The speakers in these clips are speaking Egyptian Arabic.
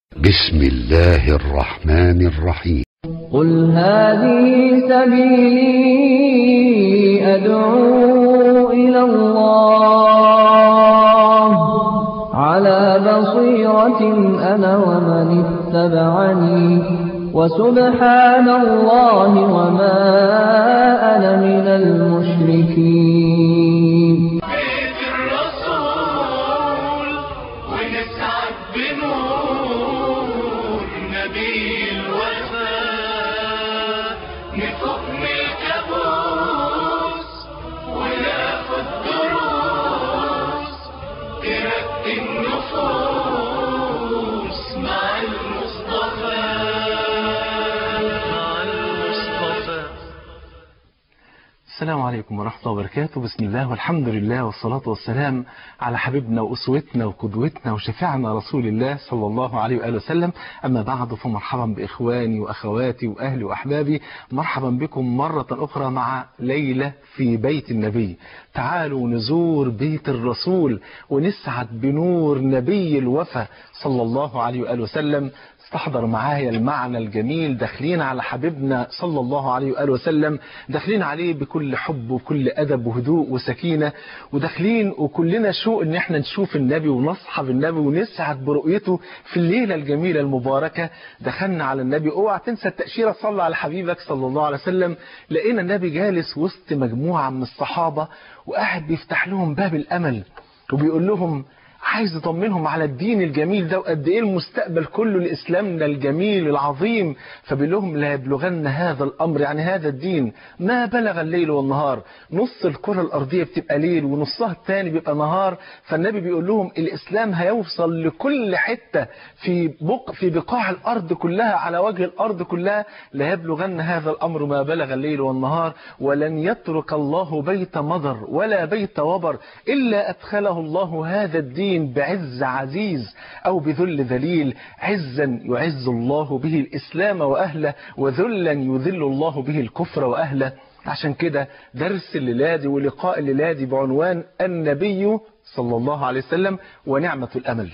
بسم الله الرحمن الرحيم قل هذه سبيلي أدعو إلى الله على بصيرة أنا ومن اتبعني وسبحان الله وما أنا من المشركين بيت الرسول ونسعد بنور نبي الوفاء نفوق من الكابوس وناخد دروس ترقي النفوس مع المصطفى مع المصطفى السلام عليكم ورحمة الله وبركاته بسم الله والحمد لله والصلاة والسلام على حبيبنا وأسوتنا وقدوتنا وشفيعنا رسول الله صلى الله عليه وآله وسلم أما بعد فمرحبا بإخواني وأخواتي وأهلي وأحبابي مرحبا بكم مرة أخرى مع ليلة في بيت النبي تعالوا نزور بيت الرسول ونسعد بنور نبي الوفا صلى الله عليه وآله وسلم استحضر معايا المعنى الجميل داخلين على حبيبنا صلى الله عليه وآله وسلم داخلين عليه بكل حب وكل أدب وهدوء وسكينة وداخلين وكلنا شوق ان احنا نشوف النبي ونصحب النبي ونسعد برؤيته في الليلة الجميلة المباركة دخلنا على النبي اوعى تنسى التأشيرة صلى على حبيبك صلى الله عليه وسلم لقينا النبي جالس وسط مجموعة من الصحابة وقاعد بيفتح لهم باب الأمل وبيقول لهم عايز يطمنهم على الدين الجميل ده وقد ايه المستقبل كله لاسلامنا الجميل العظيم فبيقول لهم لا يبلغن هذا الامر يعني هذا الدين ما بلغ الليل والنهار نص الكره الارضيه بتبقى ليل ونصها الثاني بيبقى نهار فالنبي بيقول لهم الاسلام هيوصل لكل حته في بق في بقاع الارض كلها على وجه الارض كلها لا يبلغن هذا الامر ما بلغ الليل والنهار ولن يترك الله بيت مضر ولا بيت وبر الا ادخله الله هذا الدين بعز عزيز أو بذل ذليل عزا يعز الله به الإسلام وأهله وذلا يذل الله به الكفر وأهله عشان كده درس الليلادي ولقاء الليلادي بعنوان النبي صلى الله عليه وسلم ونعمة الأمل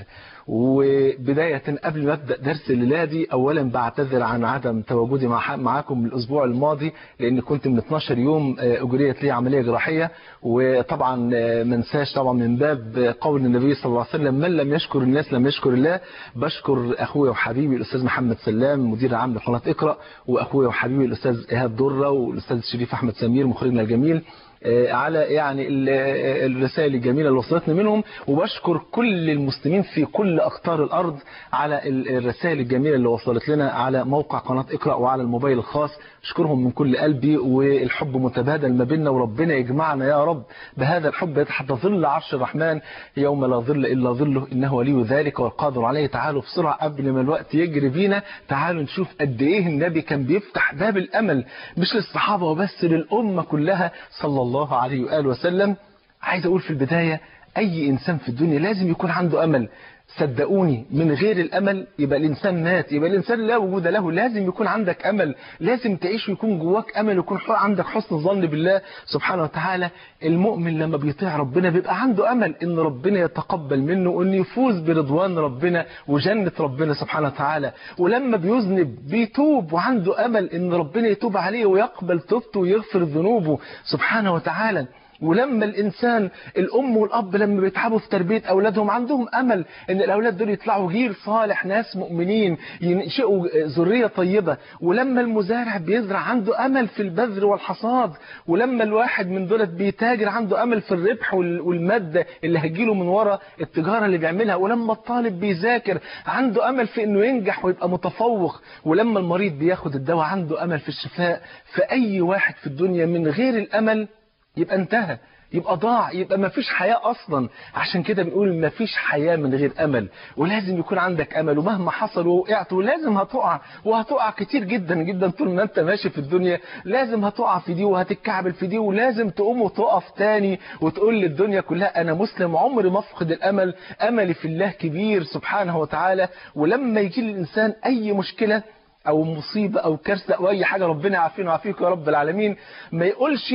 وبداية قبل ما أبدأ درس الليلادي أولا بعتذر عن عدم تواجدي مع معاكم الأسبوع الماضي لأن كنت من 12 يوم أجريت لي عملية جراحية وطبعا ما انساش طبعا من باب قول النبي صلى الله عليه وسلم من لم يشكر الناس لم يشكر الله بشكر أخويا وحبيبي الأستاذ محمد سلام مدير عام لقناة اقرأ وأخويا وحبيبي الأستاذ إيهاب درة والأستاذ شريف أحمد سمير مخرجنا الجميل على يعني الرسائل الجميلة اللي وصلتني منهم وبشكر كل المسلمين في كل أقطار الأرض على الرسائل الجميلة اللي وصلت لنا على موقع قناة اقرأ وعلى الموبايل الخاص أشكرهم من كل قلبي والحب متبادل ما بيننا وربنا يجمعنا يا رب بهذا الحب تحت ظل عرش الرحمن يوم لا ظل إلا ظله إنه ولي ذلك والقادر عليه تعالوا بسرعة قبل ما الوقت يجري بينا تعالوا نشوف قد إيه النبي كان بيفتح باب الأمل مش للصحابة وبس للأمة كلها صلى الله عليه وآله وسلم عايز أقول في البداية أي إنسان في الدنيا لازم يكون عنده أمل صدقوني من غير الأمل يبقى الإنسان مات يبقى الإنسان لا وجود له لازم يكون عندك أمل لازم تعيش ويكون جواك أمل ويكون عندك حسن ظن بالله سبحانه وتعالى المؤمن لما بيطيع ربنا بيبقى عنده أمل إن ربنا يتقبل منه وإن يفوز برضوان ربنا وجنة ربنا سبحانه وتعالى ولما بيذنب بيتوب وعنده أمل إن ربنا يتوب عليه ويقبل توبته ويغفر ذنوبه سبحانه وتعالى ولما الإنسان الأم والأب لما بيتعبوا في تربية أولادهم عندهم أمل إن الأولاد دول يطلعوا جيل صالح ناس مؤمنين ينشئوا ذرية طيبة ولما المزارع بيزرع عنده أمل في البذر والحصاد ولما الواحد من دولت بيتاجر عنده أمل في الربح والمادة اللي هتجيله من ورا التجارة اللي بيعملها ولما الطالب بيذاكر عنده أمل في إنه ينجح ويبقى متفوق ولما المريض بياخد الدواء عنده أمل في الشفاء فأي واحد في الدنيا من غير الأمل يبقى انتهى يبقى ضاع يبقى ما فيش حياة أصلا عشان كده بنقول ما فيش حياة من غير أمل ولازم يكون عندك أمل ومهما حصل ووقعت ولازم هتقع وهتقع كتير جدا جدا طول ما أنت ماشي في الدنيا لازم هتقع في دي وهتتكعبل في دي ولازم تقوم وتقف تاني وتقول للدنيا كلها أنا مسلم عمري ما أفقد الأمل أملي في الله كبير سبحانه وتعالى ولما يجي للإنسان أي مشكلة أو مصيبة أو كارثة أو أي حاجة ربنا يعافينا ويعافيك يا رب العالمين ما يقولش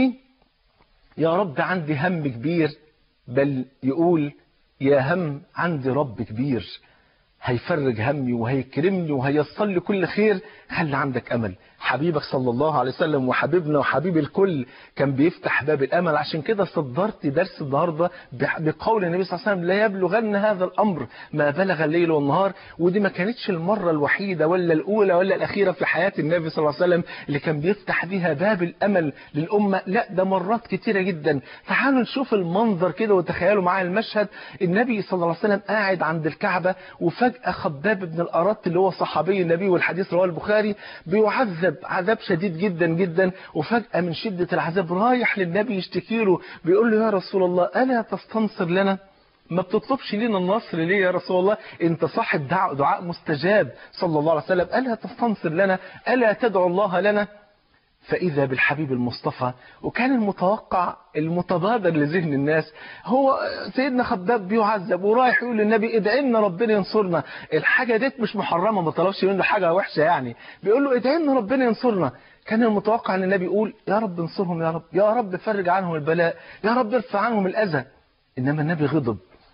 يا رب عندي هم كبير بل يقول يا هم عندي رب كبير هيفرج همي وهيكرمني وهيصل لي كل خير خلي عندك امل حبيبك صلى الله عليه وسلم وحبيبنا وحبيب الكل كان بيفتح باب الامل عشان كده صدرت درس النهارده بح- بقول النبي صلى الله عليه وسلم لا يبلغن هذا الامر ما بلغ الليل والنهار ودي ما كانتش المره الوحيده ولا الاولى ولا الاخيره في حياه النبي صلى الله عليه وسلم اللي كان بيفتح بيها باب الامل للامه لا ده مرات كتيره جدا تعالوا نشوف المنظر كده وتخيلوا معايا المشهد النبي صلى الله عليه وسلم قاعد عند الكعبه وفجاه خباب بن الارات اللي هو صحابي النبي والحديث رواه البخاري بيعذب عذاب شديد جدا جدا وفجاه من شده العذاب رايح للنبي يشتكي له بيقول له يا رسول الله الا تستنصر لنا ما بتطلبش لينا النصر ليه يا رسول الله انت صاحب دعاء, دعاء مستجاب صلى الله عليه وسلم الا تستنصر لنا الا تدعو الله لنا فإذا بالحبيب المصطفى وكان المتوقع المتبادر لذهن الناس هو سيدنا خباب بيعذب ورايح يقول للنبي ادعي لنا ربنا ينصرنا الحاجة ديت مش محرمة ما طلبش منه حاجة وحشة يعني بيقول له ادعي لنا ربنا ينصرنا كان المتوقع ان النبي يقول يا رب انصرهم يا رب يا رب فرج عنهم البلاء يا رب ارفع عنهم الأذى إنما النبي غضب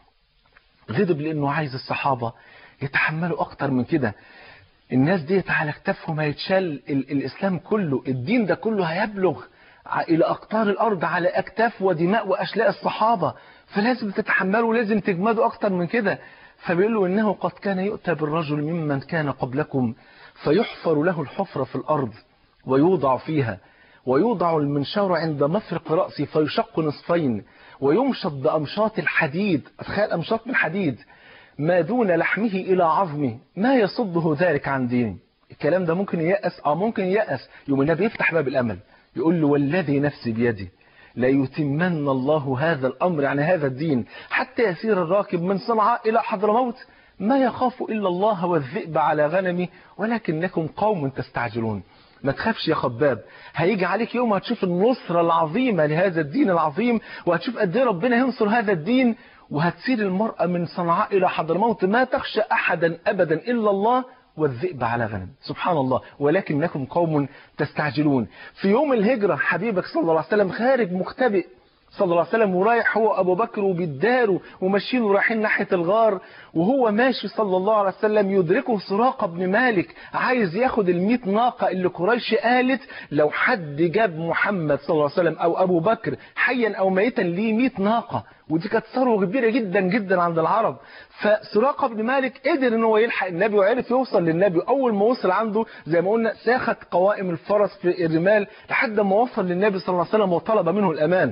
غضب لأنه عايز الصحابة يتحملوا أكتر من كده الناس دي على كتافهم هيتشال ال- الإسلام كله الدين ده كله هيبلغ ع- إلى أقطار الأرض على أكتاف ودماء وأشلاء الصحابة فلازم تتحملوا لازم تجمدوا أكتر من كده فبيقول له إنه قد كان يؤتى بالرجل ممن كان قبلكم فيحفر له الحفرة في الأرض ويوضع فيها ويوضع المنشار عند مفرق رأسه فيشق نصفين ويمشط بأمشاط الحديد تخيل أمشاط من حديد ما دون لحمه إلى عظمه ما يصده ذلك عن دينه الكلام ده ممكن ييأس أو ممكن ييأس يوم النبي يفتح باب الأمل يقول له والذي نفسي بيدي ليتمن الله هذا الأمر يعني هذا الدين حتى يسير الراكب من صنعاء إلى حضرموت ما يخاف إلا الله والذئب على غنمه ولكنكم قوم تستعجلون ما تخافش يا خباب هيجي عليك يوم هتشوف النصرة العظيمة لهذا الدين العظيم وهتشوف قد ايه ربنا ينصر هذا الدين وهتسير المرأة من صنعاء إلى حضرموت ما تخشى أحدا أبدا إلا الله والذئب على غنم سبحان الله ولكنكم قوم تستعجلون في يوم الهجرة حبيبك صلى الله عليه وسلم خارج مختبئ صلى الله عليه وسلم ورايح هو أبو بكر وبيداروا وماشيين ورايحين ناحية الغار وهو ماشي صلى الله عليه وسلم يدركه سراقة بن مالك عايز ياخد الميت ناقة اللي قريش قالت لو حد جاب محمد صلى الله عليه وسلم أو أبو بكر حيا أو ميتا ليه ميت ناقة ودي كانت ثروة كبيرة جدا جدا عند العرب فسراقة بن مالك قدر ان هو يلحق النبي وعرف يوصل للنبي اول ما وصل عنده زي ما قلنا ساخت قوائم الفرس في الرمال لحد ما وصل للنبي صلى الله عليه وسلم وطلب منه الامان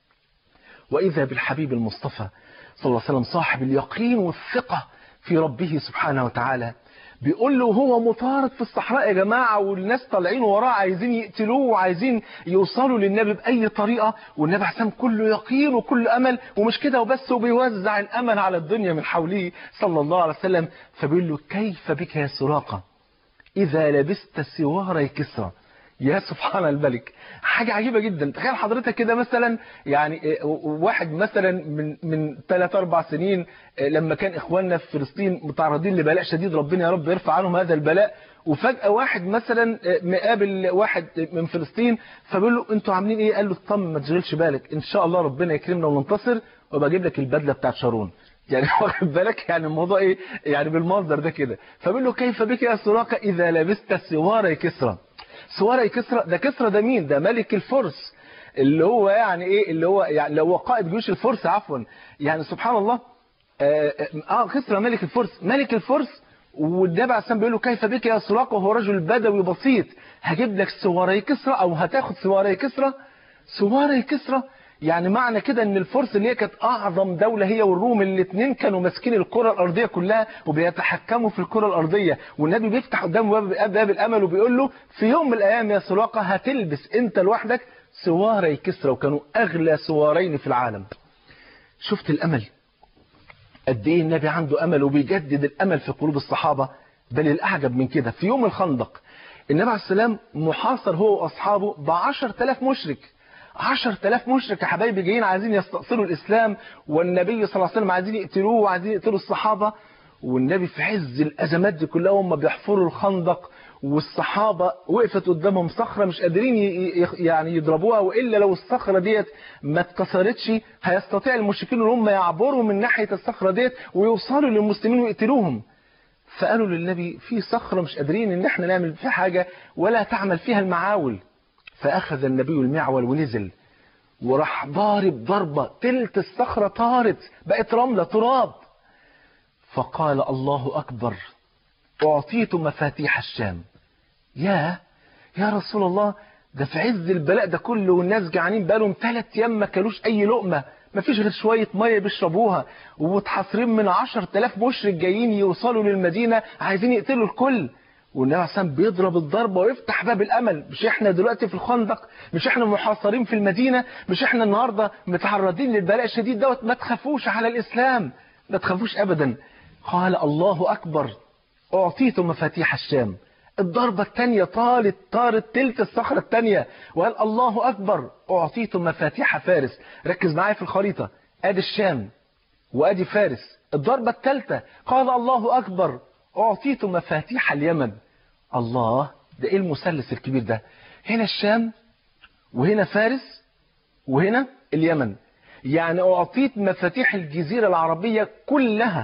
وإذا بالحبيب المصطفى صلى الله عليه وسلم صاحب اليقين والثقة في ربه سبحانه وتعالى بيقول له هو مطارد في الصحراء يا جماعة والناس طالعين وراه عايزين يقتلوه وعايزين يوصلوا للنبي بأي طريقة والنبي حسام كله يقين وكله أمل ومش كده وبس وبيوزع الأمل على الدنيا من حوله صلى الله عليه وسلم فبيقول له كيف بك يا سراقة إذا لبست سواري كسرى يا سبحان الملك حاجة عجيبة جدا تخيل حضرتك كده مثلا يعني إيه، واحد مثلا من من 3 4 سنين إيه، لما كان اخواننا في فلسطين متعرضين لبلاء شديد ربنا يا رب يرفع عنهم هذا البلاء وفجأة واحد مثلا إيه، مقابل واحد من فلسطين فبيقول له انتوا عاملين ايه قال له اطمن ما تشغلش بالك ان شاء الله ربنا يكرمنا وننتصر وبجيب لك البدله بتاعت شارون يعني واخد بالك يعني الموضوع ايه يعني بالمنظر ده كده فبيقول له كيف بك يا سراقه اذا لبست سواري كسرى سواري كسرى ده كسرى ده مين ده ملك الفرس اللي هو يعني ايه اللي هو يعني اللي هو قائد جيوش الفرس عفوا يعني سبحان الله اه, آه كسرى ملك الفرس ملك الفرس والنبي عليه السلام بيقول له كيف بك يا سراقه وهو رجل بدوي بسيط هجيب لك سواري كسرى او هتاخد سواري كسرى سواري كسرى يعني معنى كده ان الفرس اللي هي كانت اعظم دولة هي والروم الاثنين كانوا ماسكين الكرة الارضية كلها وبيتحكموا في الكرة الارضية والنبي بيفتح قدامه باب, باب الامل وبيقول له في يوم من الايام يا سراقة هتلبس انت لوحدك سواري كسرى وكانوا اغلى سوارين في العالم شفت الامل قد ايه النبي عنده امل وبيجدد الامل في قلوب الصحابة بل الاعجب من كده في يوم الخندق النبي عليه السلام محاصر هو واصحابه ب 10000 مشرك 10000 مشرك يا حبايبي جايين عايزين يستأصلوا الإسلام والنبي صلى الله عليه وسلم عايزين يقتلوه وعايزين يقتلوا الصحابة والنبي في عز الأزمات دي كلها هم بيحفروا الخندق والصحابة وقفت قدامهم صخرة مش قادرين يعني يضربوها وإلا لو الصخرة ديت ما اتكسرتش هيستطيع المشركين ان هم يعبروا من ناحية الصخرة ديت ويوصلوا للمسلمين ويقتلوهم فقالوا للنبي في صخرة مش قادرين ان احنا نعمل فيها حاجة ولا تعمل فيها المعاول فأخذ النبي المعول ونزل وراح ضارب ضربة تلت الصخرة طارت بقت رملة تراب فقال الله أكبر أعطيت مفاتيح الشام يا يا رسول الله ده في عز البلاء ده كله والناس جعانين بقالهم ثلاث ايام ما كلوش اي لقمه ما فيش غير شويه ميه بيشربوها ومتحاصرين من 10000 مشرك جايين يوصلوا للمدينه عايزين يقتلوا الكل والنبي عليه الصلاه والسلام بيضرب الضربه ويفتح باب الامل مش احنا دلوقتي في الخندق مش احنا محاصرين في المدينه مش احنا النهارده متعرضين للبلاء الشديد دوت ما تخافوش على الاسلام ما تخافوش ابدا قال الله اكبر اعطيت مفاتيح الشام الضربة الثانية طالت طارت تلت الصخرة الثانية وقال الله أكبر أعطيت مفاتيح فارس ركز معايا في الخريطة أدي الشام وأدي فارس الضربة الثالثة قال الله أكبر أعطيت مفاتيح اليمن الله ده إيه المثلث الكبير ده هنا الشام وهنا فارس وهنا اليمن يعني أعطيت مفاتيح الجزيرة العربية كلها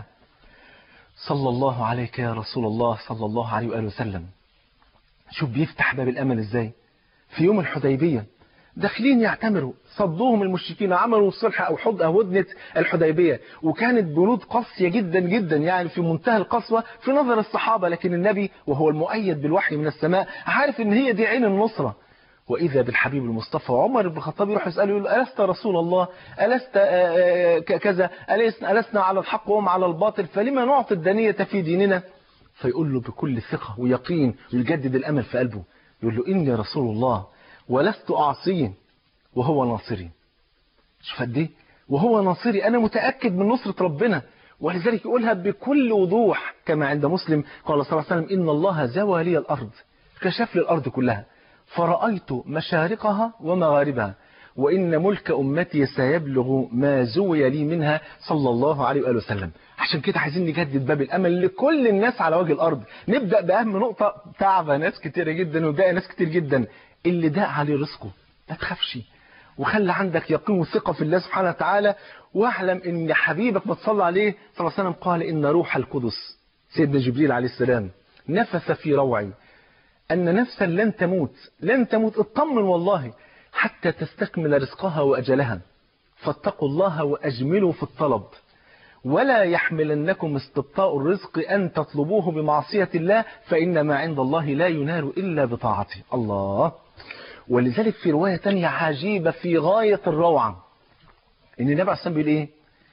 صلى الله عليك يا رسول الله صلى الله عليه وآله وسلم شوف بيفتح باب الأمل إزاي في يوم الحديبية داخلين يعتمروا صدوهم المشركين عملوا الصلح أو حد أو هدنة الحديبية وكانت بنود قاسية جدا جدا يعني في منتهى القسوة في نظر الصحابة لكن النبي وهو المؤيد بالوحي من السماء عارف إن هي دي عين النصرة وإذا بالحبيب المصطفى عمر بن الخطاب يروح يسأله يقول له ألست رسول الله ألست آه، ك- كذا ألست- ألسنا على الحق وهم على الباطل فلما نعطي الدنية في ديننا فيقول له بكل ثقة ويقين ويجدد الأمل في قلبه يقول له إني رسول الله ولست أعصيه وهو ناصري شوف قد ايه وهو ناصري أنا متأكد من نصرة ربنا ولذلك يقولها بكل وضوح كما عند مسلم قال صلى الله عليه وسلم إن الله زوى لي الأرض كشف لي الأرض كلها فرأيت مشارقها ومغاربها وإن ملك أمتي سيبلغ ما زوي لي منها صلى الله عليه وآله وسلم عشان كده عايزين نجدد باب الأمل لكل الناس على وجه الأرض نبدأ بأهم نقطة تعب ناس كتيرة جدا وده ناس كتير جدا اللي داء عليه رزقه ما تخافش وخلي عندك يقين وثقة في الله سبحانه وتعالى واعلم ان حبيبك ما تصلى عليه صلى الله عليه وسلم قال ان روح القدس سيدنا جبريل عليه السلام نفث في روعي أن نفسا لن تموت لن تموت اطمن والله حتى تستكمل رزقها وأجلها فاتقوا الله وأجملوا في الطلب ولا يحملنكم استبطاء الرزق أن تطلبوه بمعصية الله فإن ما عند الله لا ينال إلا بطاعته الله ولذلك في رواية تانية عجيبة في غاية الروعة إن النبي عليه الصلاة والسلام بيقول إيه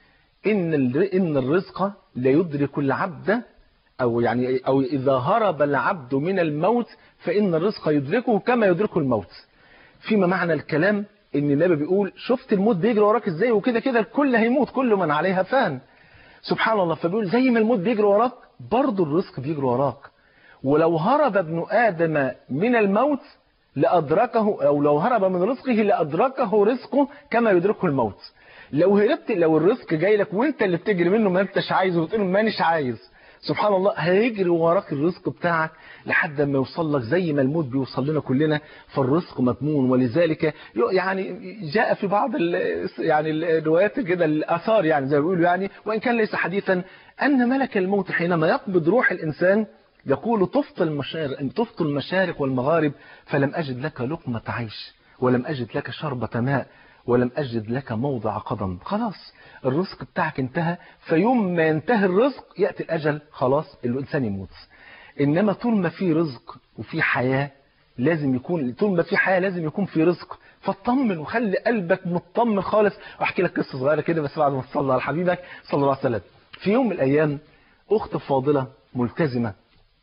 إن الر- إن الرزق لا يدرك العبد أو يعني أو إذا هرب العبد من الموت فإن الرزق يدركه كما يدركه الموت فيما معنى الكلام إن النبي بيقول شفت الموت بيجري وراك إزاي وكده كده الكل هيموت كل من عليها فان سبحان الله فبيقول زي ما الموت بيجري وراك برضه الرزق بيجري وراك ولو هرب ابن آدم من الموت لأدركه أو لو هرب من رزقه لأدركه رزقه كما يدركه الموت لو هربت لو الرزق جاي لك وانت اللي بتجري منه ما انتش عايزه وتقول له مانيش عايز سبحان الله هيجري وراك الرزق بتاعك لحد ما يوصل لك زي ما الموت بيوصل لنا كلنا فالرزق مضمون ولذلك يعني جاء في بعض ال يعني الروايات كده الاثار يعني زي ما بيقولوا يعني وان كان ليس حديثا ان ملك الموت حينما يقبض روح الانسان يقول طفت المشارق طفت المشارق والمغارب فلم اجد لك لقمه عيش ولم اجد لك شربة ماء ولم أجد لك موضع قدم خلاص الرزق بتاعك انتهى فيوم ما ينتهي الرزق يأتي الأجل خلاص الإنسان يموت إنما طول ما في رزق وفي حياة لازم يكون طول ما في حياة لازم يكون في رزق فاطمن وخلي قلبك مطمن خالص واحكي لك قصة صغيرة كده بس بعد ما تصلي على حبيبك صلى الله عليه وسلم في يوم من الأيام أخت فاضلة ملتزمة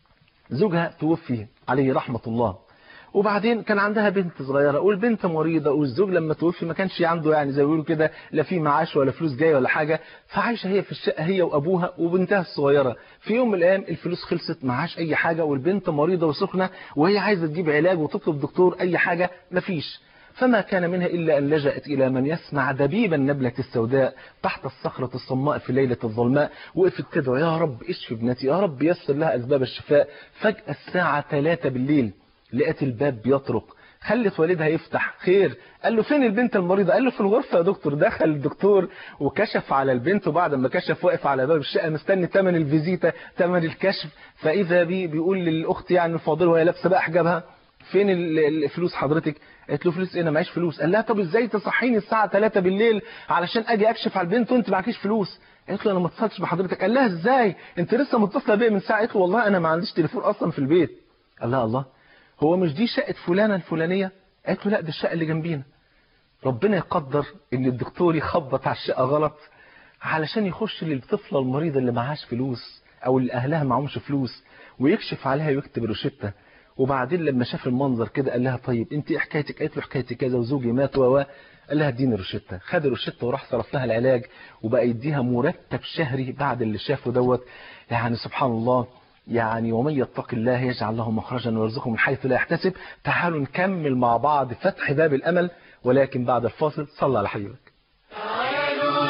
زوجها توفي عليه رحمة الله وبعدين كان عندها بنت صغيرة والبنت مريضة والزوج لما توفي ما كانش عنده يعني زي ما بيقولوا كده لا في معاش ولا فلوس جاية ولا حاجة فعايشة هي في الشقة هي وأبوها وبنتها الصغيرة في يوم من الأيام الفلوس خلصت معاش أي حاجة والبنت مريضة وسخنة وهي عايزة تجيب علاج وتطلب دكتور أي حاجة مفيش فما كان منها إلا أن لجأت إلى من يسمع دبيب النبلة السوداء تحت الصخرة الصماء في ليلة الظلماء وقفت تدعو يا رب اشفي ابنتي يا رب يسر لها أسباب الشفاء فجأة الساعة 3 بالليل لقت الباب بيطرق خلت والدها يفتح خير قال له فين البنت المريضه قال له في الغرفه يا دكتور دخل الدكتور وكشف على البنت وبعد ما كشف واقف على باب الشقه مستني ثمن الفيزيتا ثمن الكشف فاذا بيه بيقول للاخت يعني الفاضله وهي لابسه بقى حجابها فين ال- الفلوس حضرتك قالت له فلوس ايه انا معيش فلوس قال لها طب ازاي تصحيني الساعه 3 بالليل علشان اجي اكشف على البنت وانت معكيش فلوس قالت له انا ما اتصلتش بحضرتك قال لها ازاي انت لسه متصله بيا من ساعه قالت له والله انا ما عنديش تليفون اصلا في البيت قال لها الله هو مش دي شقه فلانه الفلانيه قالت له لا دي الشقه اللي جنبينا ربنا يقدر ان الدكتور يخبط على الشقه غلط علشان يخش للطفله المريضه اللي معهاش فلوس او اللي اهلها معهمش فلوس ويكشف عليها ويكتب روشته وبعدين لما شاف المنظر كده قال لها طيب انت ايه حكايتك قالت له حكايتي كذا وزوجي مات و و قال لها اديني روشته خد الروشته وراح صرف لها العلاج وبقى يديها مرتب شهري بعد اللي شافه دوت يعني سبحان الله يعني ومن يتق الله يجعل له مخرجا ويرزقه من حيث لا يحتسب تعالوا نكمل مع بعض فتح باب الامل ولكن بعد الفاصل صلى على حبيبك تعالوا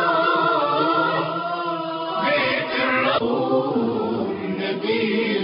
نزور بيت الرسول نبي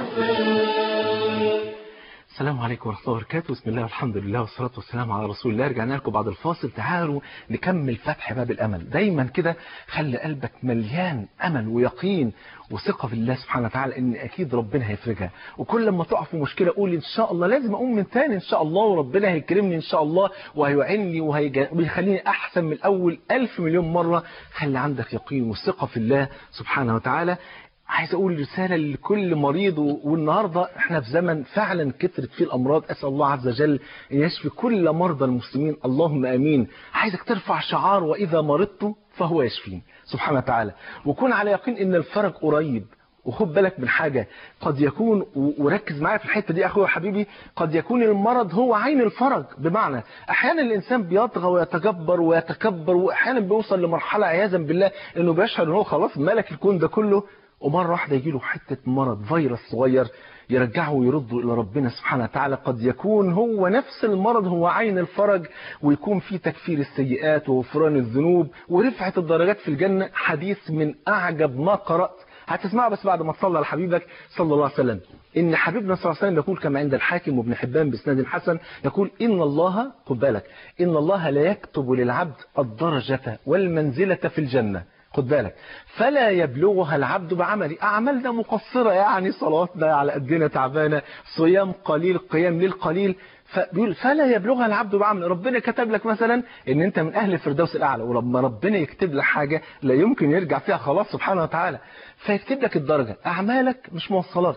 الوفاء السلام عليكم ورحمة الله وبركاته بسم الله والحمد لله والصلاة والسلام على رسول الله رجعنا لكم بعد الفاصل تعالوا نكمل فتح باب الأمل دايما كده خلي قلبك مليان أمل ويقين وثقة بالله سبحانه وتعالى إن أكيد ربنا هيفرجها وكل لما تقع في مشكلة قول إن شاء الله لازم أقوم من تاني إن شاء الله وربنا هيكرمني إن شاء الله وهيعني وهيجا- وهيخليني أحسن من الأول ألف مليون مرة خلي عندك يقين وثقة في الله سبحانه وتعالى عايز اقول رساله لكل مريض و- والنهارده احنا في زمن فعلا كثرت فيه الامراض اسال الله عز وجل ان يشفي كل مرضى المسلمين اللهم امين عايزك ترفع شعار واذا مرضت فهو يشفين سبحانه وتعالى وكون على يقين ان الفرج قريب وخد بالك من حاجة قد يكون و- وركز معايا في الحتة دي أخويا وحبيبي قد يكون المرض هو عين الفرج بمعنى أحيانا الإنسان بيطغى ويتجبر ويتكبر وأحيانا بيوصل لمرحلة عياذا بالله إنه بيشعر إن هو خلاص ملك الكون ده كله ومرة واحدة يجي له حتة مرض فيروس صغير يرجعه ويرده إلى ربنا سبحانه وتعالى قد يكون هو نفس المرض هو عين الفرج ويكون فيه تكفير السيئات وغفران الذنوب ورفعة الدرجات في الجنة حديث من أعجب ما قرأت هتسمعه بس بعد ما تصلى على حبيبك صلى الله عليه وسلم ان حبيبنا صلى الله عليه وسلم يقول كما عند الحاكم وابن حبان باسناد حسن يقول ان الله خد بالك ان الله لا يكتب للعبد الدرجة والمنزلة في الجنة خد بالك فلا يبلغها العبد بعمله أعمالنا مقصرة يعني صلواتنا على قدنا تعبانة صيام قليل قيام ليل قليل فبيقول فلا يبلغها العبد بعمل ربنا كتب لك مثلا ان انت من اهل الفردوس الاعلى ولما ربنا يكتب لك حاجه لا يمكن يرجع فيها خلاص سبحانه وتعالى فيكتب لك الدرجه اعمالك مش موصلات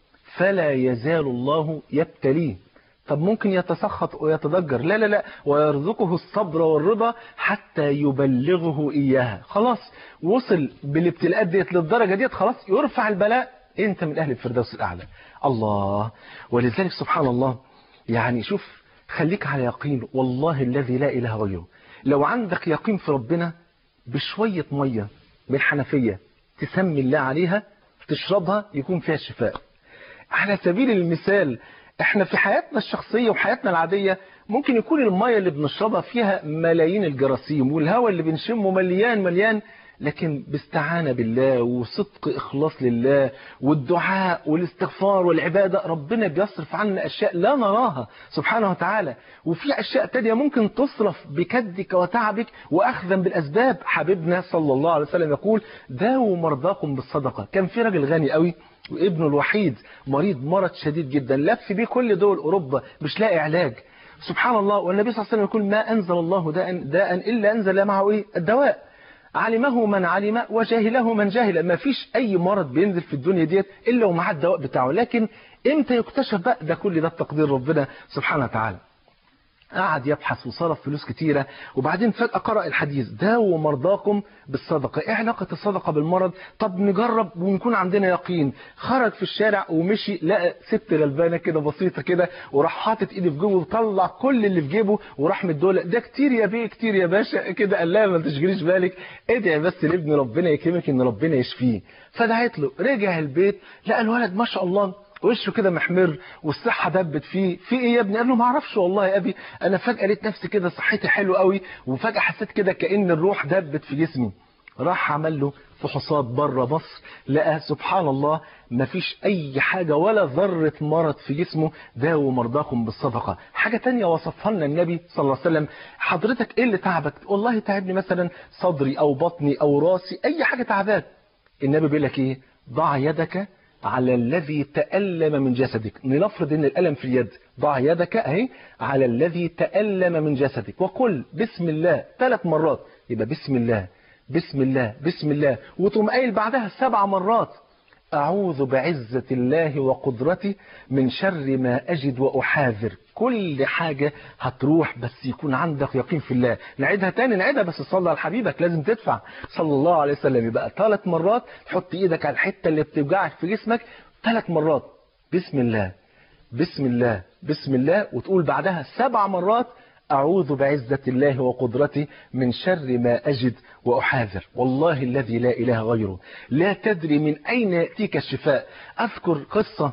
فلا يزال الله يبتليه طب ممكن يتسخط ويتضجر لا لا لا ويرزقه الصبر والرضا حتى يبلغه إياها خلاص وصل بالابتلاءات ديت للدرجة ديت خلاص يرفع البلاء انت من أهل الفردوس الأعلى الله ولذلك سبحان الله يعني شوف خليك على يقين والله الذي لا إله غيره لو عندك يقين في ربنا بشوية مية من حنفية تسمي الله عليها تشربها يكون فيها شفاء على سبيل المثال احنا في حياتنا الشخصية وحياتنا العادية ممكن يكون المية اللي بنشربها فيها ملايين الجراثيم والهواء اللي بنشمه مليان مليان لكن باستعانة بالله وصدق إخلاص لله والدعاء والاستغفار والعبادة ربنا بيصرف عنا أشياء لا نراها سبحانه وتعالى وفي أشياء تانية ممكن تصرف بكدك وتعبك وأخذا بالأسباب حبيبنا صلى الله عليه وسلم يقول داووا مرضاكم بالصدقة كان في راجل غني قوي وابنه الوحيد مريض مرض شديد جدا لف بيه كل دول أوروبا مش لاقي علاج سبحان الله والنبي صلى الله عليه وسلم يقول ما أنزل الله داء, داء إلا أنزل معه إيه الدواء علمه من علم وجاهله من جاهل ما فيش أي مرض بينزل في الدنيا ديت إلا ومعاه الدواء بتاعه لكن إمتى يكتشف بقى ده كل ده تقدير ربنا سبحانه وتعالى قعد يبحث وصرف فلوس كتيرة وبعدين فجأة قرأ الحديث داووا مرضاكم بالصدقة ايه علاقة الصدقة بالمرض طب نجرب ونكون عندنا يقين خرج في الشارع ومشي لقى ست غلبانة كده بسيطة كده وراح حاطط ايدي في جيبه وطلع كل اللي في جيبه وراح مدوله ده كتير يا بيه كتير يا باشا كده قال لها ما تشغليش بالك ادعي بس لابن ربنا يكرمك ان ربنا يشفيه فدعيت له رجع البيت لقى الولد ما شاء الله وشه كده محمر والصحة دبت فيه في ايه يا ابني قال له ما اعرفش والله يا ابي انا فجأة لقيت نفسي كده صحتي حلوه قوي وفجأة حسيت كده كأن الروح دبت في جسمي راح عمل له فحوصات بره مصر لقى سبحان الله ما فيش اي حاجة ولا ذرة مرض في جسمه داووا مرضاكم بالصدقة حاجة تانية وصفها لنا النبي صلى الله عليه وسلم حضرتك ايه اللي تعبك والله تعبني مثلا صدري او بطني او راسي اي حاجة تعباك النبي بيقول لك ايه ضع يدك على الذي تألم من جسدك لنفرض ان الألم في اليد ضع يدك اهي على الذي تألم من جسدك وقل بسم الله ثلاث مرات يبقى بسم الله بسم الله بسم الله وتقوم قايل بعدها سبع مرات أعوذ بعزة الله وقدرته من شر ما أجد وأحاذر كل حاجة هتروح بس يكون عندك يقين في الله نعيدها تاني نعيدها بس صلى على حبيبك لازم تدفع صلى الله عليه وسلم يبقى ثلاث مرات تحط ايدك على الحتة اللي بتوجعك في جسمك ثلاث مرات بسم الله بسم الله بسم الله وتقول بعدها سبع مرات أعوذ بعزة الله وقدرته من شر ما أجد وأحاذر والله الذي لا إله غيره لا تدري من أين يأتيك الشفاء أذكر قصة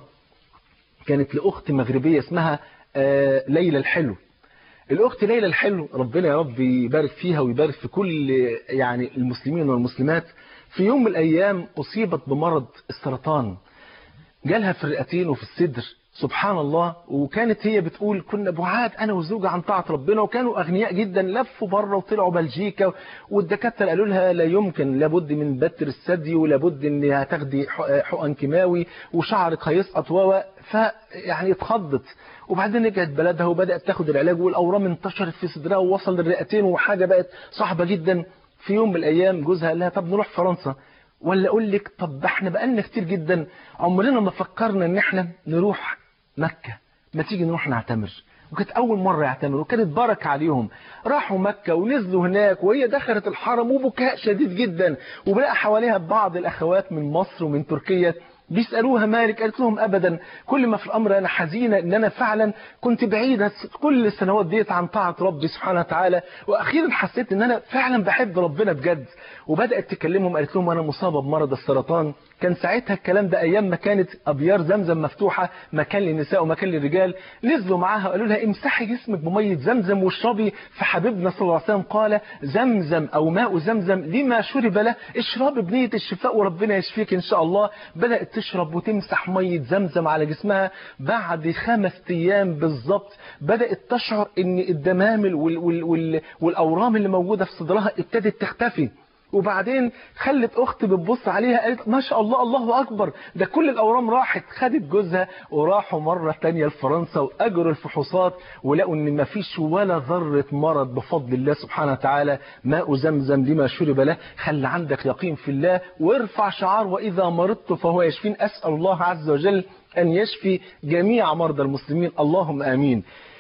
كانت لأخت مغربية اسمها آه، ليلى الحلو الأخت ليلى الحلو ربنا يا رب يبارك فيها ويبارك في كل يعني المسلمين والمسلمات في يوم من الأيام أصيبت بمرض السرطان جالها في الرئتين وفي الصدر سبحان الله وكانت هي بتقول كنا بعاد انا وزوجها عن طاعه ربنا وكانوا اغنياء جدا لفوا بره وطلعوا بلجيكا والدكاتره قالوا لها لا يمكن لابد من بتر الثدي ولابد ان هتاخدي حق- حقن كيماوي وشعرك هيسقط و فيعني اتخضت وبعدين رجعت بلدها وبدات تاخد العلاج والاورام انتشرت في صدرها ووصل للرئتين وحاجه بقت صعبه جدا في يوم من الايام جوزها قال لها طب نروح فرنسا ولا اقول لك طب احنا بقالنا كتير جدا عمرنا ما فكرنا ان احنا نروح مكة ما تيجي نروح نعتمر وكانت أول مرة يعتمروا وكانت بركة عليهم راحوا مكة ونزلوا هناك وهي دخلت الحرم وبكاء شديد جدا وبلقى حواليها بعض الأخوات من مصر ومن تركيا بيسألوها مالك قالت لهم أبدا كل ما في الأمر أنا حزينة إن أنا فعلا كنت بعيدة كل السنوات ديت عن طاعة ربي سبحانه وتعالى وأخيرا حسيت إن أنا فعلا بحب ربنا بجد وبدأت تكلمهم قالت لهم أنا مصابة بمرض السرطان كان ساعتها الكلام ده أيام ما كانت أبيار زمزم مفتوحة مكان للنساء ومكان للرجال نزلوا معاها وقالوا لها امسحي جسمك بمية زمزم واشربي فحبيبنا صلى الله عليه وسلم قال زمزم أو ماء زمزم لما شرب له اشربي بنية الشفاء وربنا يشفيك إن شاء الله بدأت تشرب وتمسح مية زمزم على جسمها بعد خمس أيام بالظبط بدأت تشعر إن الدمامل وال وال وال والأورام اللي موجودة في صدرها ابتدت تختفي وبعدين خلت اخت بتبص عليها قالت ما شاء الله الله اكبر ده كل الاورام راحت خدت جوزها وراحوا مره تانية لفرنسا واجروا الفحوصات ولقوا ان ما فيش ولا ذره مرض بفضل الله سبحانه وتعالى ماء زمزم لما شرب له خلي عندك يقين في الله وارفع شعار واذا مرضت فهو يشفين اسال الله عز وجل ان يشفي جميع مرضى المسلمين اللهم امين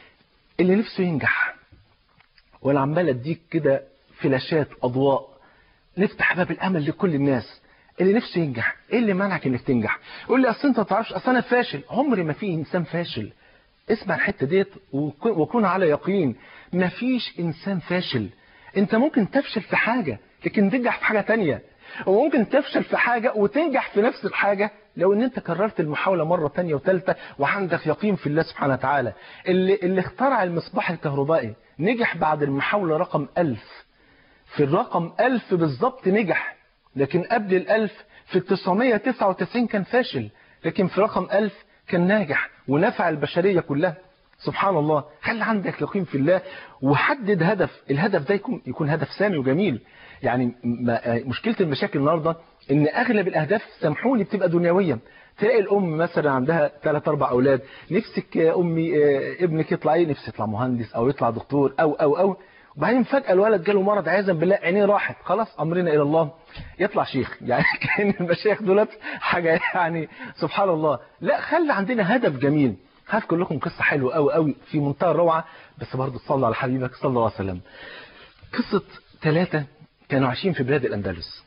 اللي نفسه ينجح وانا عمال اديك كده فلاشات اضواء نفتح باب الامل لكل الناس اللي نفسه ينجح ايه اللي منعك انك تنجح يقول لي اصل انت ما تعرفش اصل انا فاشل عمري ما في انسان فاشل اسمع الحته ديت وكن- وكن على يقين ما فيش انسان فاشل انت ممكن تفشل في حاجه لكن تنجح في حاجه تانية وممكن تفشل في حاجه وتنجح في نفس الحاجه لو ان انت كررت المحاوله مره تانية وثالثه وعندك يقين في الله سبحانه وتعالى اللي اللي اخترع المصباح الكهربائي نجح بعد المحاوله رقم ألف في الرقم ألف بالظبط نجح لكن قبل الألف في التسعمية تسعة وتسعين كان فاشل لكن في رقم ألف كان ناجح ونفع البشرية كلها سبحان الله خلي عندك يقين في الله وحدد هدف الهدف ده يكون, يكون هدف سامي وجميل يعني ما مشكلة المشاكل النهاردة ان اغلب الاهداف سامحوني بتبقى دنيوية تلاقي الام مثلا عندها ثلاث اربع اولاد نفسك يا امي آه، ابنك يطلع ايه نفسي يطلع مهندس او يطلع دكتور او او او وبعدين فجأة الولد جاله مرض عياذا بالله عينيه راحت خلاص أمرنا إلى الله يطلع شيخ يعني كان المشايخ دولت حاجة يعني سبحان الله لا خلي عندنا هدف جميل هذكر لكم قصة حلوة قوي قوي في منتهى الروعة بس برضه تصلى على حبيبك صلى الله عليه وسلم قصة ثلاثة كانوا عايشين في بلاد الأندلس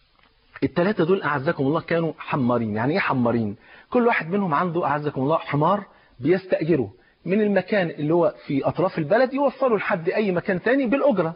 الثلاثة دول أعزكم الله كانوا حمارين يعني إيه حمارين كل واحد منهم عنده أعزكم الله حمار بيستأجره من المكان اللي هو في أطراف البلد يوصله لحد أي مكان تاني بالأجرة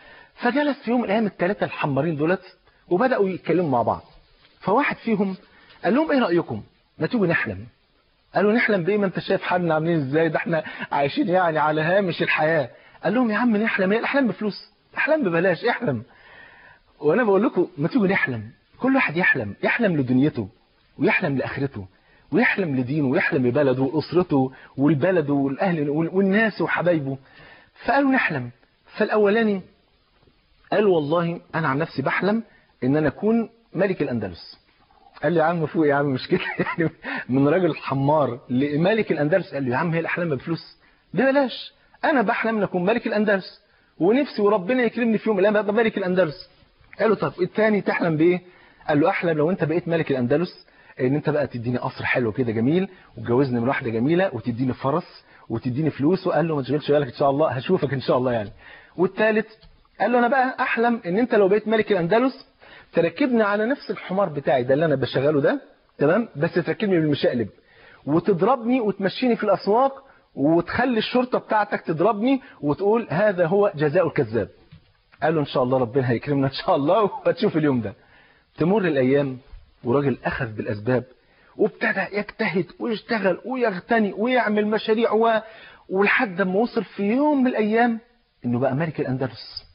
فجلس في يوم من الأيام الثلاثة الحمارين دولت وبدأوا يتكلموا مع بعض فواحد فيهم قال لهم إيه رأيكم ما تيجوا نحلم قالوا نحلم بإيه ما أنت شايف حالنا عاملين إزاي ده إحنا عايشين يعني على هامش الحياة قال لهم يا عم نحلم إيه الأحلام بفلوس الأحلام ببلاش احلم وانا بقول لكم ما تيجوا نحلم كل واحد يحلم يحلم لدنيته ويحلم لاخرته ويحلم لدينه ويحلم لبلده واسرته والبلد والاهل وال- والناس وحبايبه فقالوا نحلم فالاولاني قال والله انا عن نفسي بحلم ان انا اكون ملك الاندلس قال لي يا عم فوق يا عم مش كده يعني من راجل حمار لملك الاندلس قال له يا عم هي الاحلام بفلوس ببلاش انا بحلم ان اكون ملك الاندلس ونفسي وربنا يكرمني في يوم من الايام ابقى ملك الاندلس قال له طب الثاني تحلم بايه قال له احلم لو انت بقيت ملك الاندلس ان انت بقى تديني قصر حلو كده جميل وتجوزني من واحده جميله وتديني فرس وتديني فلوس وقال له ما تشغلش بالك ان شاء الله هشوفك ان شاء الله يعني والثالث قال له انا بقى احلم ان انت لو بقيت ملك الاندلس تركبني على نفس الحمار بتاعي ده اللي انا بشغله ده تمام بس تركبني بالمشقلب وتضربني وتمشيني في الاسواق وتخلي الشرطه بتاعتك تضربني وتقول هذا هو جزاء الكذاب قال له ان شاء الله ربنا هيكرمنا ان شاء الله وهتشوف اليوم ده تمر الايام وراجل اخذ بالاسباب وابتدى يجتهد ويشتغل ويغتني ويعمل مشاريع و... ولحد ما وصل في يوم من الايام انه بقى ملك الاندلس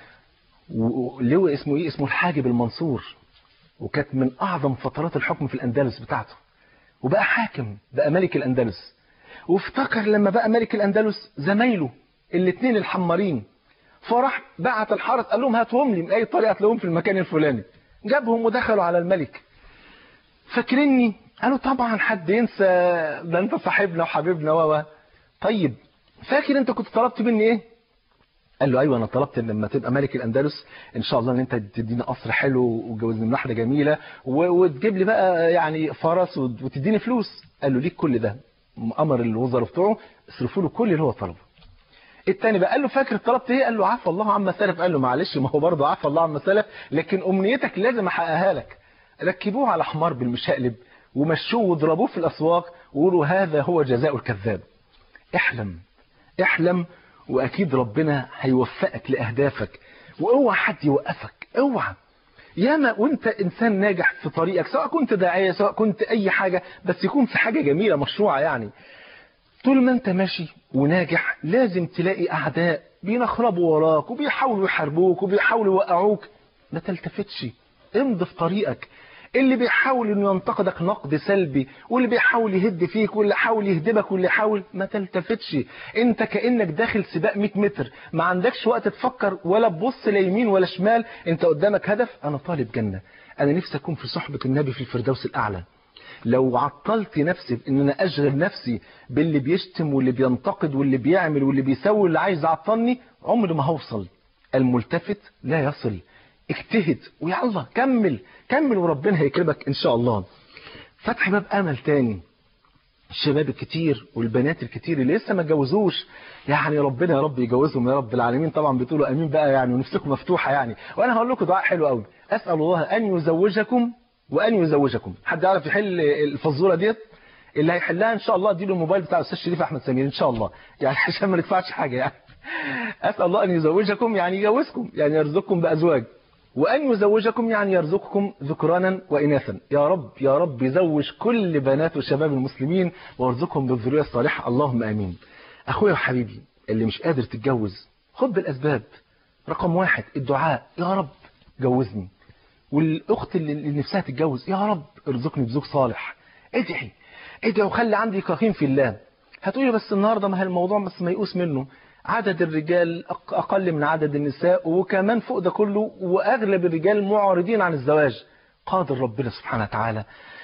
ولو اسمه ايه اسمه الحاجب المنصور وكانت من اعظم فترات الحكم في الاندلس بتاعته وبقى حاكم بقى ملك الاندلس وافتكر لما بقى ملك الاندلس زمايله الاثنين الحمارين فراح بعت الحرس قال لهم هاتهم لي باي طريقه تلاقوهم في المكان الفلاني جابهم ودخلوا على الملك فاكرني قالوا طبعا حد ينسى ده انت صاحبنا وحبيبنا و طيب فاكر انت كنت طلبت مني ايه قال له ايوه انا طلبت ان لما تبقى ملك الاندلس ان شاء الله ان انت تديني قصر حلو وتجوزني من واحده جميله و- وتجيب لي بقى يعني فرس وت- وتديني فلوس قال له ليك كل ده امر الوزراء بتوعه اصرفوا له كل اللي هو طلبه التاني بقى قال له فاكر طلبت ايه قال له عفى الله عما سلف قال له معلش ما هو برضه عفى الله عما سلف لكن امنيتك لازم احققها لك ركبوه على حمار بالمشقلب ومشوه وضربوه في الاسواق وقولوا هذا هو جزاء الكذاب احلم احلم واكيد ربنا هيوفقك لاهدافك واوعى حد يوقفك اوعى ياما وانت انسان ناجح في طريقك سواء كنت داعيه سواء كنت اي حاجه بس يكون في حاجه جميله مشروعه يعني طول ما انت ماشي وناجح لازم تلاقي اعداء بينخربوا وراك وبيحاولوا يحاربوك وبيحاولوا يوقعوك ما تلتفتش امضي في طريقك اللي بيحاول انه ينتقدك نقد سلبي واللي بيحاول يهد فيك واللي حاول يهدمك واللي حاول ما تلتفتش انت كانك داخل سباق 100 متر ما عندكش وقت تفكر ولا تبص لا يمين ولا شمال انت قدامك هدف انا طالب جنه انا نفسي اكون في صحبه النبي في الفردوس الاعلى لو عطلت نفسي بان انا اشغل نفسي باللي بيشتم واللي بينتقد واللي بيعمل واللي بيسوي واللي عايز يعطلني عمري ما هوصل الملتفت لا يصل اجتهد ويلا كمل كمل وربنا هيكرمك ان شاء الله فتح باب امل تاني الشباب الكتير والبنات الكتير اللي لسه ما اتجوزوش يعني ربنا يا رب يجوزهم يا رب العالمين طبعا بتقولوا امين بقى يعني ونفسكم مفتوحه يعني وانا هقول لكم دعاء حلو قوي اسال الله ان يزوجكم وان يزوجكم حد يعرف يحل الفزوره ديت اللي هيحلها ان شاء الله اديله الموبايل بتاع الاستاذ شريف احمد سمير ان شاء الله يعني عشان ما ندفعش حاجه يعني اسال الله ان يزوجكم يعني يجوزكم يعني يرزقكم بازواج وأن يزوجكم يعني يرزقكم ذكرانا وإناثا يا رب يا رب يزوج كل بنات وشباب المسلمين ويرزقهم بالذرية الصالحة اللهم آمين أخويا وحبيبي اللي مش قادر تتجوز خد بالأسباب رقم واحد الدعاء يا رب جوزني والأخت اللي اللي نفسها تتجوز يا رب ارزقني بزوج صالح ادعي ادعي وخلي عندي يقين في الله هتقولي بس النهارده ما الموضوع بس ما يقوس منه عدد الرجال أق- أقل من عدد النساء وكمان فوق ده كله وأغلب الرجال معارضين عن الزواج قادر ربنا سبحانه وتعالى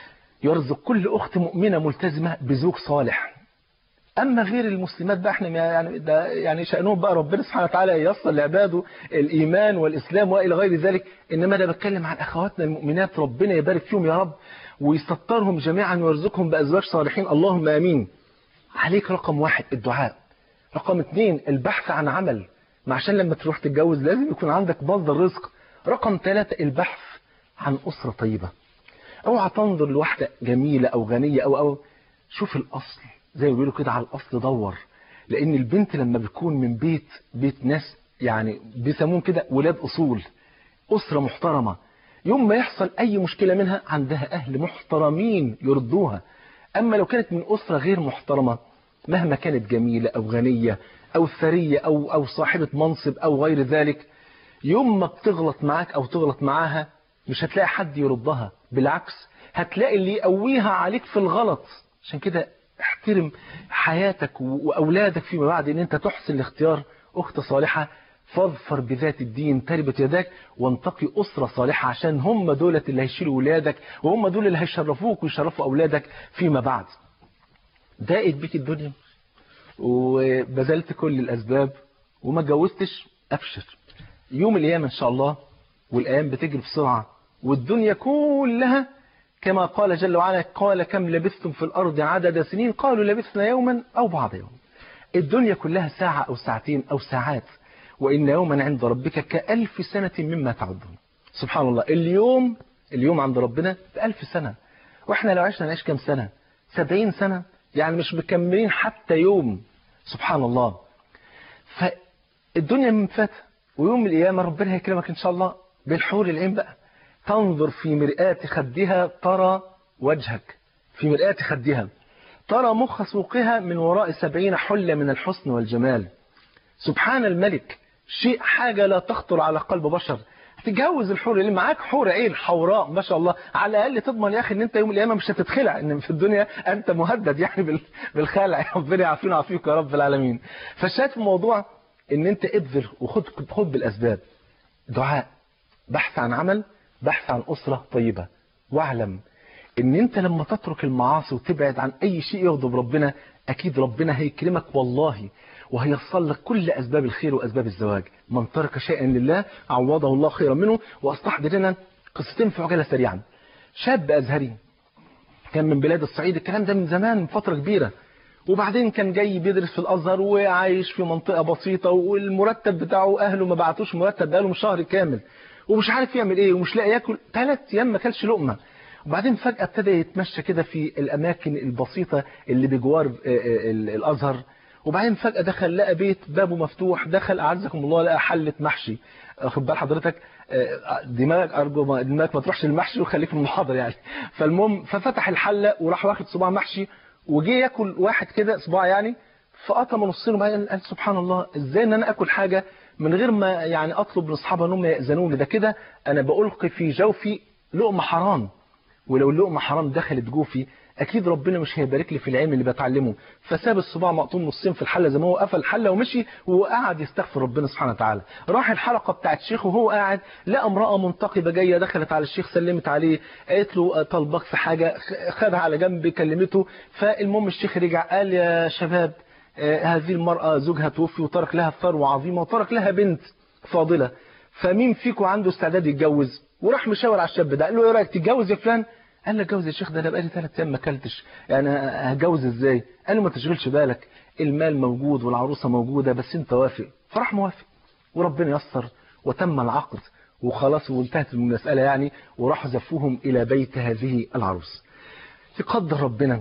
يرزق كل أخت مؤمنة ملتزمة بزوج صالح أما غير المسلمات بقى احنا يعني ده يعني شأنهم بقى ربنا سبحانه وتعالى ييسر لعباده الإيمان والإسلام وإلى غير ذلك إنما أنا بتكلم عن أخواتنا المؤمنات ربنا يبارك فيهم يا رب ويسترهم جميعا ويرزقهم بأزواج صالحين اللهم آمين عليك رقم واحد الدعاء رقم اثنين البحث عن عمل ما عشان لما تروح تتجوز لازم يكون عندك مصدر رزق رقم ثلاثة البحث عن أسرة طيبة اوعى تنظر لواحدة جميلة أو غنية أو أو شوف الأصل زي ما بيقولوا كده على الأصل دور لأن البنت لما بتكون من بيت بيت ناس يعني بيسموهم كده ولاد أصول أسرة محترمة يوم ما يحصل أي مشكلة منها عندها أهل محترمين يردوها أما لو كانت من أسرة غير محترمة مهما كانت جميلة أو غنية أو ثرية أو, أو صاحبة منصب أو غير ذلك يوم ما بتغلط معاك او تغلط معاها مش هتلاقي حد يردها بالعكس هتلاقي اللي يقويها عليك في الغلط عشان كده احترم حياتك و- واولادك فيما بعد ان انت تحسن الاختيار اخت صالحه فاظفر بذات الدين تربت يداك وانتقي اسره صالحه عشان هم دولة اللي هيشيلوا ولادك وهم دول اللي هيشرفوك ويشرفوا اولادك فيما بعد ضاقت بيك الدنيا وبذلت كل الاسباب وما اتجوزتش ابشر يوم القيامه ان شاء الله والايام بتجري بسرعه والدنيا كلها كما قال جل وعلا قال كم لبثتم في الارض عدد سنين قالوا لبثنا يوما او بعض يوم الدنيا كلها ساعه او ساعتين او ساعات وان يوما عند ربك كالف سنه مما تعدون سبحان الله اليوم اليوم عند ربنا بألف سنه واحنا لو عشنا نعيش كام سنه سبعين سنه يعني مش مكملين حتى يوم سبحان الله فالدنيا من فات ويوم القيامة ربنا هيكرمك إن شاء الله بالحور العين بقى تنظر في مرآة خدها ترى وجهك في مرآة خدها ترى مخ سوقها من وراء سبعين حلة من الحسن والجمال سبحان الملك شيء حاجة لا تخطر على قلب بشر تتجوز الحور اللي معاك حور عين حوراء ما شاء الله على الاقل تضمن يا اخي ان انت يوم القيامه مش هتتخلع ان في الدنيا انت مهدد يعني بال- بالخلع يا ربنا يعافينا ويعافيك يا رب العالمين فالشاهد في الموضوع ان انت ابذل وخد خد بالاسباب دعاء بحث عن عمل بحث عن اسره طيبه واعلم ان انت لما تترك المعاصي وتبعد عن اي شيء يغضب ربنا اكيد ربنا هيكرمك والله وهيصل لك كل اسباب الخير واسباب الزواج من ترك شيئا لله عوضه الله خيرا منه واستحضر لنا قصتين في عجاله سريعا شاب ازهري كان من بلاد الصعيد الكلام ده من زمان من فتره كبيره وبعدين كان جاي بيدرس في الازهر وعايش في منطقه بسيطه والمرتب بتاعه اهله ما بعتوش مرتب بقاله شهر كامل ومش عارف يعمل ايه ومش لاقي ياكل ثلاث ايام ما كلش لقمه وبعدين فجاه ابتدى يتمشى كده في الاماكن البسيطه اللي بجوار آه، آه، ال- الازهر وبعدين فجاه دخل لقى بيت بابه مفتوح دخل اعزكم الله لقى حله محشي خد بال حضرتك آه، دماغك ارجو ما- دماغك ما تروحش للمحشي وخليك في المحاضره يعني فالمهم ففتح الحله وراح واخد صباع محشي وجه ياكل واحد كده صباع يعني فقطم نصين وبعدين قال سبحان الله ازاي ان انا اكل حاجه من غير ما يعني اطلب من اصحابها انهم ياذنوا لي ده كده انا بالقي في جوفي لقمه حرام ولو اللقمه حرام دخلت جوفي اكيد ربنا مش هيبارك لي في العلم اللي بتعلمه فساب الصباع مقطوم نصين في الحله زي ما هو قفل الحله ومشي وقعد يستغفر ربنا سبحانه وتعالى راح الحلقه بتاعت الشيخ وهو قاعد لقى امراه منتقبه جايه دخلت على الشيخ سلمت عليه قالت له طلبك في حاجه خ- خدها على جنب كلمته فالمهم الشيخ رجع قال يا شباب آه، هذه المرأة زوجها توفي وترك لها ثروة عظيمة وترك لها بنت فاضلة فمين فيكم عنده استعداد يتجوز وراح مشاور على الشاب ده قال له ايه رايك تتجوز يا فلان قال له اتجوز يا شيخ ده انا بقالي ثلاث ايام ما اكلتش يعني هتجوز ازاي قال له ما تشغلش بالك المال موجود والعروسه موجوده بس انت وافق فراح موافق وربنا يسر وتم العقد وخلاص وانتهت المساله يعني وراحوا زفوهم الى بيت هذه العروس يقدر ربنا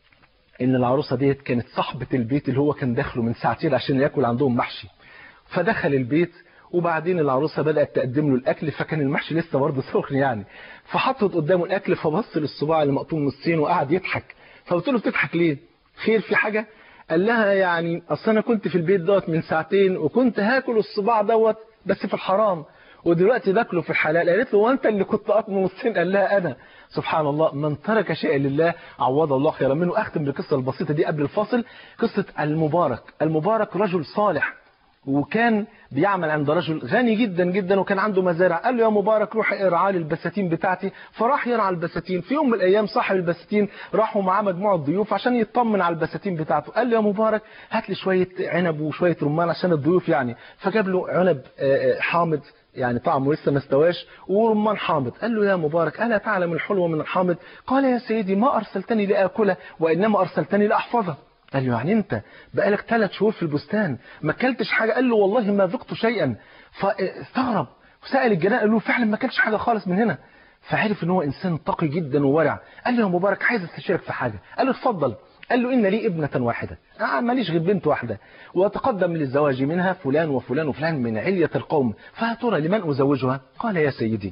ان العروسه ديت كانت صاحبه البيت اللي هو كان داخله من ساعتين عشان ياكل عندهم محشي فدخل البيت وبعدين العروسه بدات تقدم له الاكل فكان المحشي لسه برضه سخن يعني فحطت قدامه الاكل فبص للصباع اللي مقطوم نصين وقعد يضحك فقلت له بتضحك ليه خير في حاجه قال لها يعني اصل انا كنت في البيت دوت من ساعتين وكنت هاكل الصباع دوت بس في الحرام ودلوقتي باكله في الحلال قالت له وانت اللي كنت قاطمه نصين قال لها انا سبحان الله من ترك شيئا لله عوض الله خيرا منه اختم بالقصه البسيطه دي قبل الفاصل قصه المبارك المبارك رجل صالح وكان بيعمل عند رجل غني جدا جدا وكان عنده مزارع قال له يا مبارك روح ارعى لي البساتين بتاعتي فراح يرعى البساتين في يوم من الايام صاحب البساتين راحوا معاه مجموعه ضيوف عشان يطمن على البساتين بتاعته قال له يا مبارك هات لي شويه عنب وشويه رمان عشان الضيوف يعني فجاب له عنب آه، آه، حامض يعني طعمه لسه ما استواش ورمان حامض قال له يا مبارك ألا تعلم الحلو من الحامض قال يا سيدي ما أرسلتني لآكله وإنما أرسلتني لأحفظه قال له يعني انت بقالك ثلاث شهور في البستان ما اكلتش حاجه قال له والله ما ذقت شيئا فاستغرب وسال الجيران قال له فعلا ما اكلتش حاجه خالص من هنا فعرف ان هو انسان تقي جدا وورع قال له يا مبارك عايز استشيرك في حاجه قال له اتفضل قال له ان لي ابنه واحده آه ماليش غير بنت واحده وتقدم للزواج منها فلان وفلان وفلان من عليه القوم فيا ترى لمن ازوجها قال يا سيدي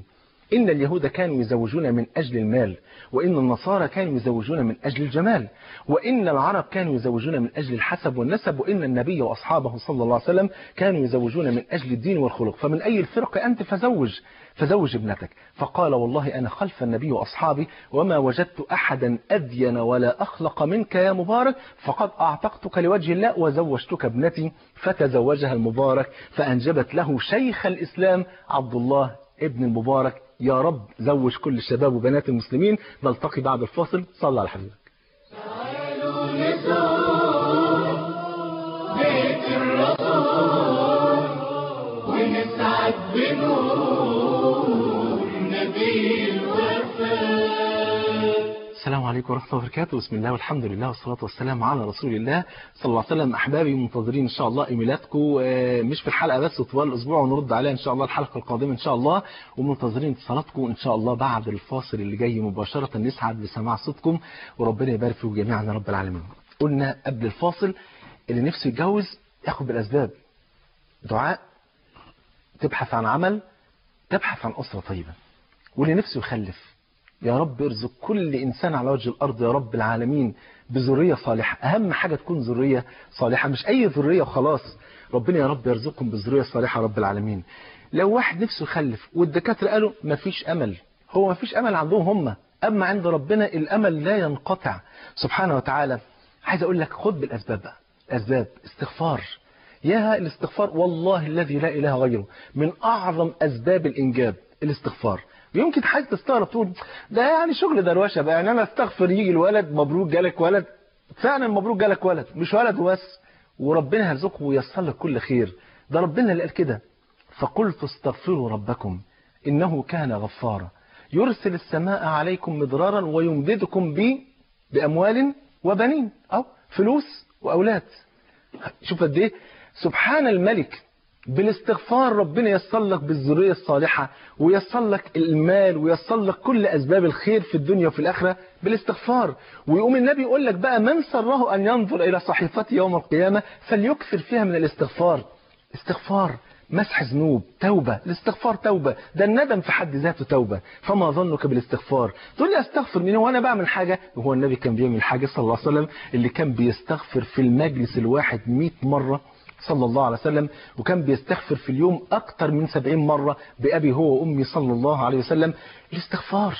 إن اليهود كانوا يزوجون من أجل المال وإن النصارى كانوا يزوجون من أجل الجمال وإن العرب كانوا يزوجون من أجل الحسب والنسب وإن النبي وأصحابه صلى الله عليه وسلم كانوا يزوجون من أجل الدين والخلق فمن أي الفرق أنت فزوج فزوج ابنتك فقال والله أنا خلف النبي وأصحابي وما وجدت أحدا أدين ولا أخلق منك يا مبارك فقد أعتقتك لوجه الله وزوجتك ابنتي فتزوجها المبارك فأنجبت له شيخ الإسلام عبد الله ابن المبارك يا رب زوج كل الشباب وبنات المسلمين نلتقي بعد الفاصل صلى على حبيبك تعالوا نزور بيت الرسول ونسعد بنور نبي الوفاء السلام عليكم ورحمة الله وبركاته بسم الله والحمد لله والصلاة والسلام على رسول الله صلى الله عليه وسلم أحبابي منتظرين إن شاء الله إيميلاتكم آه، مش في الحلقة بس طوال الأسبوع ونرد عليها إن شاء الله الحلقة القادمة إن شاء الله ومنتظرين اتصالاتكم إن شاء الله بعد الفاصل اللي جاي مباشرة نسعد بسماع صوتكم وربنا يبارك فيكم جميعا يا رب العالمين قلنا قبل الفاصل اللي نفسه يتجوز ياخد بالأسباب دعاء تبحث عن عمل تبحث عن أسرة طيبة واللي نفسه يخلف يا رب ارزق كل إنسان على وجه الأرض يا رب العالمين بذرية صالحة أهم حاجة تكون ذرية صالحة مش أي ذرية وخلاص ربنا يا رب يرزقكم بالذرية الصالحة يا رب العالمين لو واحد نفسه يخلف والدكاترة قالوا مفيش أمل هو مفيش أمل عندهم هم أما عند ربنا الأمل لا ينقطع سبحانه وتعالى عايز أقول لك خد بالأسباب بقى أسباب استغفار يا الاستغفار والله الذي لا إله غيره من أعظم أسباب الإنجاب الاستغفار يمكن حاجة تستغرب تقول ده يعني شغل دروشة بقى يعني أنا استغفر يجي الولد مبروك جالك ولد فعلا مبروك جالك ولد مش ولد وبس وربنا يرزقه وييسر لك كل خير ده ربنا اللي قال كده فقلت استغفروا ربكم إنه كان غفارا يرسل السماء عليكم مدرارا ويمددكم ب بأموال وبنين أو فلوس وأولاد شوف قد ايه سبحان الملك بالاستغفار ربنا ييسر لك بالذريه الصالحه وييسر لك المال وييسر لك كل اسباب الخير في الدنيا وفي الاخره بالاستغفار ويقوم النبي يقول لك بقى من سره ان ينظر الى صحيفته يوم القيامه فليكثر فيها من الاستغفار استغفار مسح ذنوب توبة الاستغفار توبة ده الندم في حد ذاته توبة فما ظنك بالاستغفار تقول لي استغفر منه وانا بعمل حاجة وهو النبي كان بيعمل حاجة صلى الله عليه وسلم اللي كان بيستغفر في المجلس الواحد 100 مرة صلى الله عليه وسلم وكان بيستغفر في اليوم أكتر من 70 مرة بأبي هو وأمي صلى الله عليه وسلم الاستغفار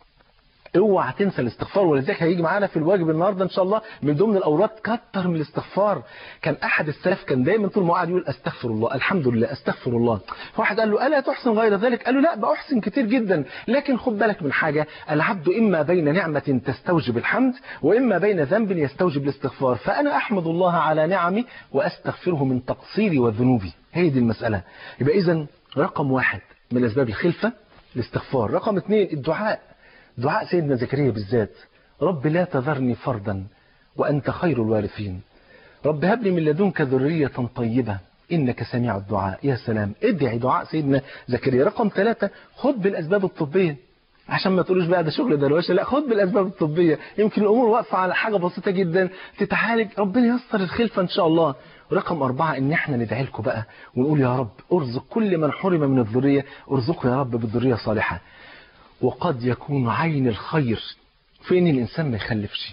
اوعى تنسى الاستغفار ولذلك هيجي معانا في الواجب النهارده ان شاء الله من ضمن الاوراد كتر من الاستغفار كان احد السلف كان دايما طول ما قاعد يقول استغفر الله الحمد لله استغفر الله فواحد قال له الا تحسن غير ذلك قال له لا باحسن كتير جدا لكن خد بالك من حاجه العبد اما بين نعمه تستوجب الحمد واما بين ذنب يستوجب الاستغفار فانا احمد الله على نعمي واستغفره من تقصيري وذنوبي هي دي المساله يبقى اذا رقم واحد من اسباب الخلفه الاستغفار رقم اثنين الدعاء دعاء سيدنا زكريا بالذات رب لا تذرني فردا وأنت خير الوارثين رب هب لي من لدنك ذرية طيبة إنك سميع الدعاء يا سلام ادعي دعاء سيدنا زكريا رقم ثلاثة خد بالأسباب الطبية عشان ما تقولوش بقى ده شغل دروشه لا خد بالاسباب الطبيه يمكن الامور واقفه على حاجه بسيطه جدا تتعالج ربنا ييسر الخلفه ان شاء الله ورقم أربعة إن إحنا ندعي لكم بقى ونقول يا رب ارزق كل من حرم من الذرية ارزقه يا رب بالذرية صالحة وقد يكون عين الخير في ان الانسان ما يخلفش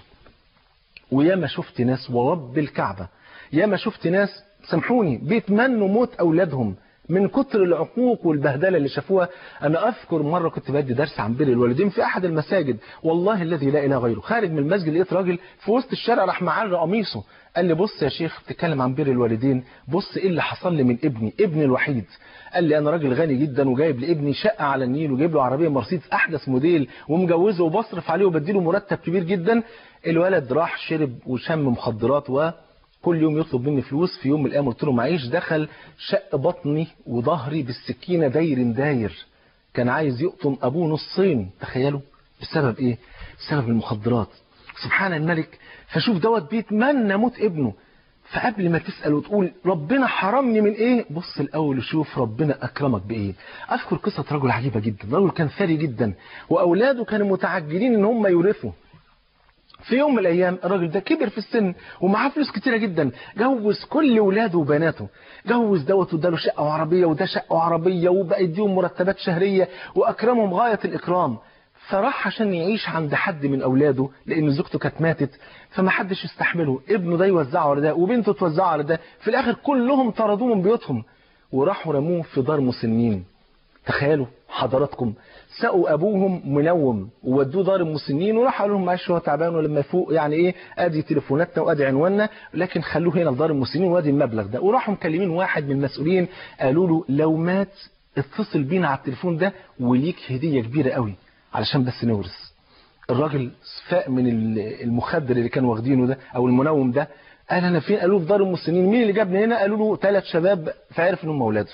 وياما شفت ناس ورب الكعبة ياما شفت ناس سامحوني بيتمنوا موت اولادهم من كتر العقوق والبهدله اللي شافوها انا اذكر مره كنت بدي درس عن بر الوالدين في احد المساجد والله الذي لا اله غيره خارج من المسجد لقيت راجل في وسط الشارع راح معرق قميصه قال لي بص يا شيخ بتتكلم عن بر الوالدين بص ايه اللي حصل لي من ابني ابني الوحيد قال لي انا راجل غني جدا وجايب لابني شقه على النيل وجايب له عربيه مرسيدس احدث موديل ومجوزه وبصرف عليه وبديله مرتب كبير جدا الولد راح شرب وشم مخدرات و كل يوم يطلب مني فلوس في يوم من الايام قلت له معيش دخل شق بطني وظهري بالسكينه داير داير كان عايز يقطم ابوه نصين تخيلوا بسبب ايه بسبب المخدرات سبحان الملك فشوف دوت بيتمنى موت ابنه فقبل ما تسأل وتقول ربنا حرمني من ايه بص الاول وشوف ربنا اكرمك بايه اذكر قصة رجل عجيبة جدا رجل كان ثري جدا واولاده كانوا متعجلين ان هم يورثوا في يوم من الايام الراجل ده كبر في السن ومعاه فلوس كتيره جدا جوز كل ولاده وبناته جوز دوت واداله شقه وعربيه وده شقه وعربيه وبقى يديهم مرتبات شهريه واكرمهم غايه الاكرام فراح عشان يعيش عند حد من اولاده لان زوجته كانت ماتت فما حدش يستحمله ابنه ده يوزعه على ده وبنته توزعه على ده في الاخر كلهم طردوه من بيوتهم وراحوا رموه في دار مسنين تخيلوا حضراتكم سقوا ابوهم منوم وودوه دار المسنين وراح قالوا لهم معلش هو تعبان ولما يفوق يعني ايه ادي تليفوناتنا وادي عنواننا لكن خلوه هنا في دار المسنين وادي المبلغ ده وراحوا مكلمين واحد من المسؤولين قالوا له لو مات اتصل بينا على التليفون ده وليك هديه كبيره قوي علشان بس نورث الراجل فاق من المخدر اللي كانوا واخدينه ده او المنوم ده قال انا فين قالوا في دار المسنين مين اللي جابني هنا قالوا له ثلاث شباب فعرف انهم اولاده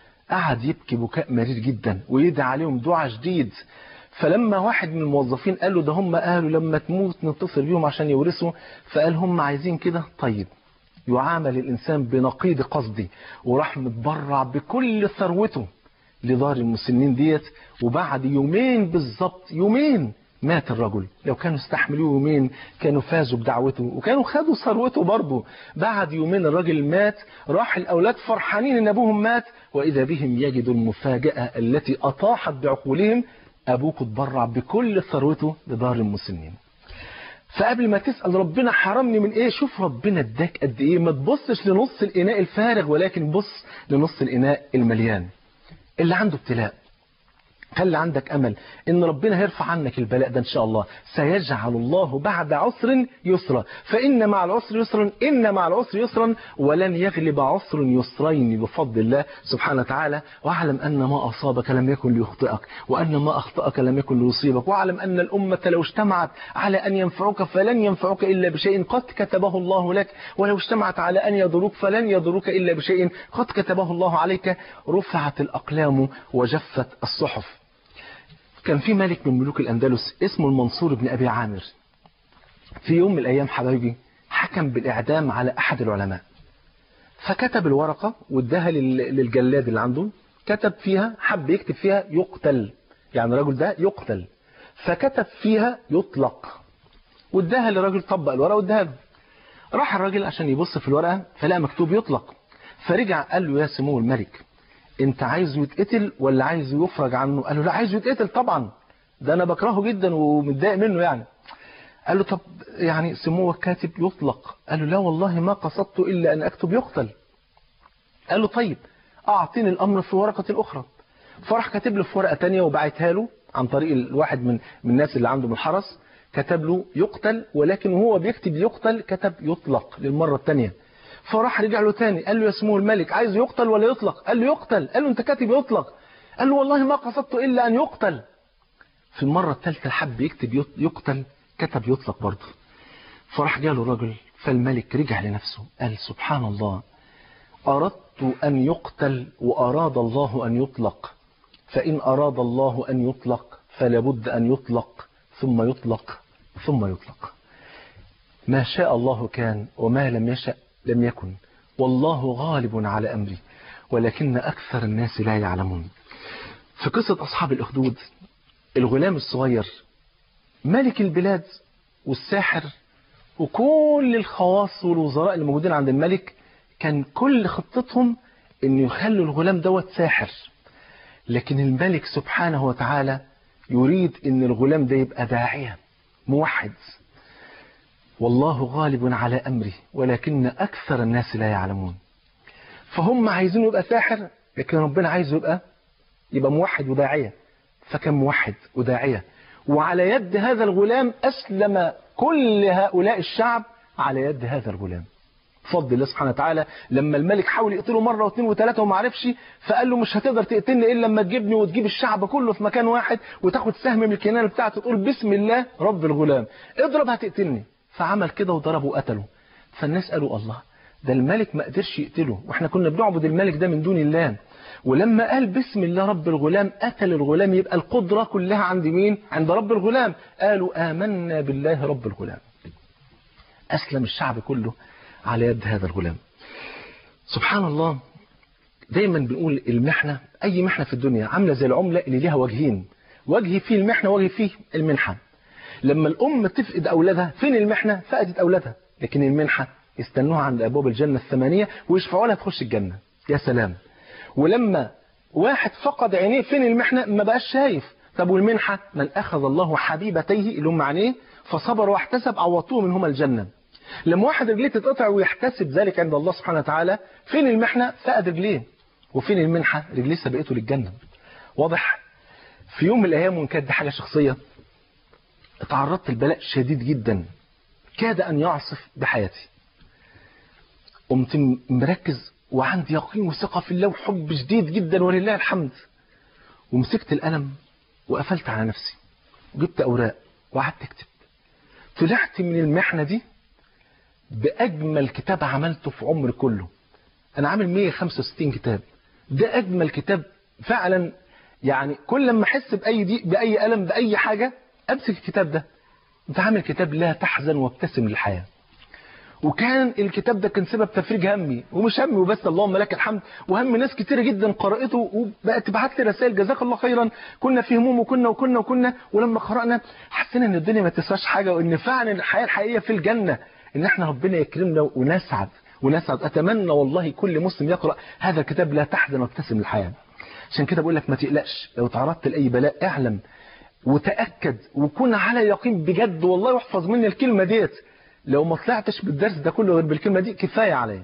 قعد يبكي بكاء مرير جدا ويدعي عليهم دعاء شديد فلما واحد من الموظفين قال له ده هم قالوا لما تموت نتصل بيهم عشان يورثوا فقال هم عايزين كده طيب يعامل الإنسان بنقيض قصدي وراح متبرع بكل ثروته لدار المسنين ديت وبعد يومين بالظبط يومين مات الرجل لو كانوا استحملوه يومين كانوا فازوا بدعوته وكانوا خدوا ثروته برضه بعد يومين الراجل مات راح الأولاد فرحانين إن أبوهم مات وإذا بهم يجدوا المفاجأة التي أطاحت بعقولهم أبوك اتبرع بكل ثروته لدار المسنين فقبل ما تسأل ربنا حرمني من ايه شوف ربنا اداك قد ايه ما تبصش لنص الاناء الفارغ ولكن بص لنص الاناء المليان اللي عنده ابتلاء خلي عندك امل ان ربنا هيرفع عنك البلاء ده ان شاء الله سيجعل الله بعد عسر يسرا فان مع العسر يسرا ان مع العسر يسرا ولن يغلب عسر يسرين بفضل الله سبحانه وتعالى واعلم ان ما اصابك لم يكن ليخطئك وان ما اخطاك لم يكن ليصيبك واعلم ان الامه لو اجتمعت على ان ينفعوك فلن ينفعوك الا بشيء قد كتبه الله لك ولو اجتمعت على ان يضروك فلن يضروك الا بشيء قد كتبه الله عليك رفعت الاقلام وجفت الصحف كان في ملك من ملوك الأندلس اسمه المنصور بن أبي عامر في يوم من الأيام حبايبي حكم بالإعدام على أحد العلماء فكتب الورقة واداها للجلاد اللي عنده كتب فيها حب يكتب فيها يقتل يعني الرجل ده يقتل فكتب فيها يطلق واداها للراجل طبق الورقة واداها له راح الراجل عشان يبص في الورقة فلقى مكتوب يطلق فرجع قال له يا سمو الملك انت عايزه يتقتل ولا عايزه يفرج عنه قال له لا عايزه يتقتل طبعا ده انا بكرهه جدا ومتضايق منه يعني قال له طب يعني سموه الكاتب يطلق قال له لا والله ما قصدت الا ان اكتب يقتل قال له طيب اعطيني الامر في ورقه اخرى فراح كاتب له في ورقه ثانيه وبعتها له عن طريق الواحد من من الناس اللي عنده من الحرس كتب له يقتل ولكن وهو بيكتب يقتل كتب يطلق للمره الثانيه فراح رجع له تاني قال له يا سمو الملك عايز يقتل ولا يطلق قال له يقتل قال له انت كاتب يطلق قال له والله ما قصدت الا ان يقتل في المره الثالثه حب يكتب يقتل كتب يطلق برضه فراح جاله الرجل فالملك رجع لنفسه قال سبحان الله أردت أن يقتل وأراد الله أن يطلق فإن أراد الله أن يطلق فلابد أن يطلق ثم يطلق ثم يطلق ما شاء الله كان وما لم يشأ لم يكن والله غالب على أمره ولكن أكثر الناس لا يعلمون في قصة أصحاب الأخدود الغلام الصغير ملك البلاد والساحر وكل الخواص والوزراء اللي موجودين عند الملك كان كل خطتهم ان يخلوا الغلام دوت ساحر لكن الملك سبحانه وتعالى يريد ان الغلام ده يبقى داعية موحد والله غالب على أمره ولكن أكثر الناس لا يعلمون فهم عايزينه يبقى ساحر لكن ربنا عايزه يبقى يبقى موحد وداعية فكان موحد وداعية وعلى يد هذا الغلام أسلم كل هؤلاء الشعب على يد هذا الغلام فضل الله سبحانه وتعالى لما الملك حاول يقتله مرة واثنين وثلاثة وما عرفش فقال له مش هتقدر تقتلني إلا لما تجيبني وتجيب الشعب كله في مكان واحد وتاخد سهم من الكنانة بتاعته تقول بسم الله رب الغلام اضرب هتقتلني فعمل كده وضربه وقتله فالناس قالوا الله ده الملك ما قدرش يقتله واحنا كنا بنعبد الملك ده من دون الله ولما قال بسم الله رب الغلام قتل الغلام يبقى القدرة كلها عند مين عند رب الغلام قالوا آمنا بالله رب الغلام أسلم الشعب كله على يد هذا الغلام سبحان الله دايما بنقول المحنة أي محنة في الدنيا عاملة زي العملة اللي ليها وجهين وجه فيه المحنة وجه فيه المنحة لما الأم تفقد أولادها فين المحنة فقدت أولادها لكن المنحة يستنوها عند أبواب الجنة الثمانية ويشفعوا لها تخش الجنة يا سلام ولما واحد فقد عينيه فين المحنة ما بقاش شايف طب والمنحة من أخذ الله حبيبتيه اللي هم عينيه فصبر واحتسب عوضوه منهما الجنة لما واحد رجليه تتقطع ويحتسب ذلك عند الله سبحانه وتعالى فين المحنة فقد رجليه وفين المنحة رجليه سبقته للجنة واضح في يوم من الأيام وإن كانت دي حاجة شخصية تعرضت لبلاء شديد جدا كاد أن يعصف بحياتي قمت مركز وعندي يقين وثقة في الله وحب شديد جدا ولله الحمد ومسكت القلم وقفلت على نفسي وجبت أوراق وقعدت أكتب طلعت من المحنة دي بأجمل كتاب عملته في عمري كله أنا عامل 165 كتاب ده أجمل كتاب فعلا يعني كل ما أحس بأي دي بأي ألم بأي حاجة أمسك الكتاب ده أنت عامل كتاب لا تحزن وابتسم للحياة وكان الكتاب ده كان سبب تفريج همي ومش همي وبس اللهم لك الحمد وهم ناس كتيرة جدا قرأته وبقت تبعت لي رسائل جزاك الله خيرا كنا في هموم وكنا وكنا وكنا ولما قرأنا حسينا ان الدنيا ما تسواش حاجة وان فعلا الحياة الحقيقية في الجنة ان احنا ربنا يكرمنا ونسعد ونسعد اتمنى والله كل مسلم يقرأ هذا الكتاب لا تحزن وابتسم للحياة عشان كده بقول لك ما تقلقش لو تعرضت لأي بلاء اعلم وتأكد وكن على يقين بجد والله يحفظ مني الكلمة ديت لو ما طلعتش بالدرس ده كله غير بالكلمة دي كفاية عليا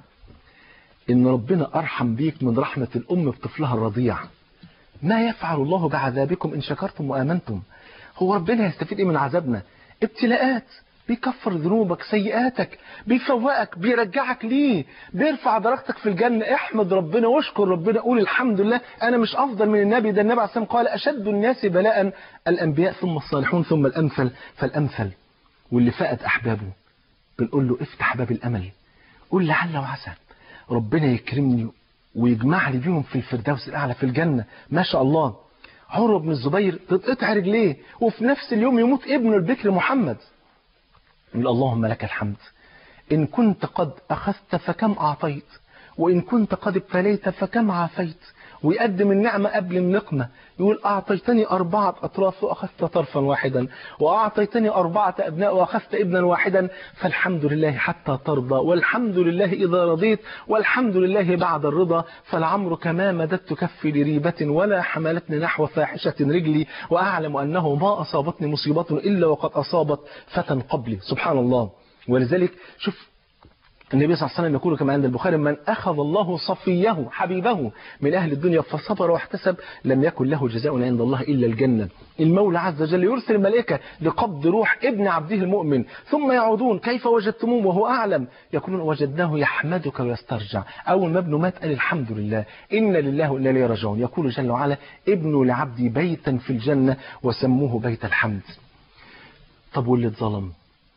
إن ربنا أرحم بيك من رحمة الأم بطفلها الرضيع ما يفعل الله بعذابكم إن شكرتم وآمنتم هو ربنا يستفيد إيه من عذابنا ابتلاءات بيكفر ذنوبك سيئاتك بيفوقك بيرجعك ليه بيرفع درجتك في الجنة احمد ربنا واشكر ربنا قول الحمد لله انا مش افضل من النبي ده النبي عليه الصلاة والسلام قال اشد الناس بلاء الانبياء ثم الصالحون ثم الامثل فالامثل واللي فقد احبابه بنقول له افتح باب الامل قول لعل وعسى ربنا يكرمني ويجمع لي بيهم في الفردوس الاعلى في الجنة ما شاء الله عروة بن الزبير تتقطع رجليه وفي نفس اليوم يموت ابنه البكر محمد يقول اللهم لك الحمد إن كنت قد أخذت فكم أعطيت وإن كنت قد ابتليت فكم عافيت ويقدم النعمة قبل النقمة يقول أعطيتني أربعة أطراف وأخذت طرفا واحدا وأعطيتني أربعة أبناء وأخذت ابنا واحدا فالحمد لله حتى ترضى والحمد لله إذا رضيت والحمد لله بعد الرضا فالعمر ما مددت كفي لريبة ولا حملتني نحو فاحشة رجلي وأعلم أنه ما أصابتني مصيبة إلا وقد أصابت فتى قبلي سبحان الله ولذلك شوف النبي صلى الله عليه وسلم يقول كما عند البخاري من أخذ الله صفيه حبيبه من أهل الدنيا فصبر واحتسب لم يكن له جزاء عند الله إلا الجنة المولى عز وجل يرسل الملائكة لقبض روح ابن عبده المؤمن ثم يعودون كيف وجدتموه وهو أعلم يقولون وجدناه يحمدك ويسترجع أول ما ابنه مات قال الحمد لله إن لله وإنا إليه راجعون يقول جل وعلا ابنوا لعبدي بيتا في الجنة وسموه بيت الحمد طب واللي اتظلم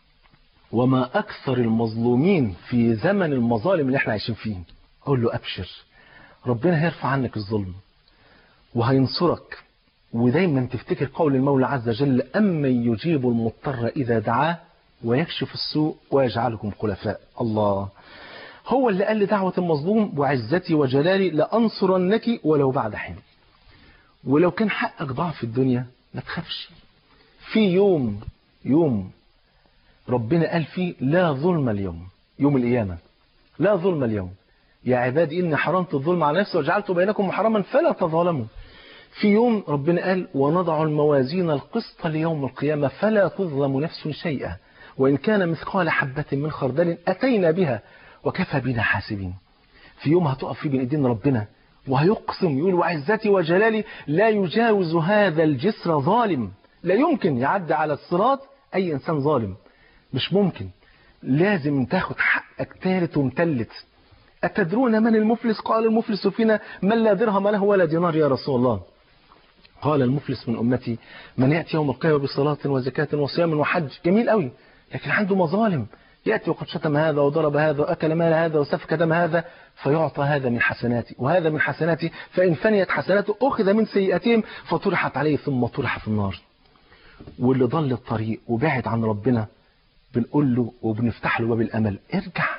وما أكثر المظلومين في زمن المظالم اللي احنا عايشين فيه أقول له أبشر ربنا هيرفع عنك الظلم وهينصرك ودايما تفتكر قول المولى عز وجل أمن يجيب المضطر إذا دعاه ويكشف السوء ويجعلكم خلفاء الله هو اللي قال لدعوة المظلوم وعزتي وجلالي لأنصرنك ولو بعد حين ولو كان حقك ضعف في الدنيا ما تخافش في يوم يوم ربنا قال فيه لا ظلم اليوم يوم القيامة لا ظلم اليوم يا عبادي إني حرمت الظلم على نفسي وجعلت بينكم محرما فلا تظالموا في يوم ربنا قال ونضع الموازين القسط ليوم القيامة فلا تظلم نفس شيئا وإن كان مثقال حبة من خردل أتينا بها وكفى بنا حاسبين في يوم هتقف فيه بين ايدين ربنا وهيقسم يقول وعزتي وجلالي لا يجاوز هذا الجسر ظالم لا يمكن يعدي على الصراط أي إنسان ظالم مش ممكن لازم تاخد حقك تالت ومتلت أتدرون من المفلس قال المفلس فينا من لا درهم له ولا دينار يا رسول الله قال المفلس من أمتي من يأتي يوم القيامة بصلاة وزكاة وصيام وحج جميل قوي لكن عنده مظالم يأتي وقد شتم هذا وضرب هذا وأكل مال هذا وسفك دم هذا فيعطى هذا من حسناتي وهذا من حسناتي فإن فنيت حسناته أخذ من سيئاتهم فطرحت عليه ثم طرح في النار واللي ضل الطريق وبعد عن ربنا بنقول له وبنفتح له باب الأمل ارجع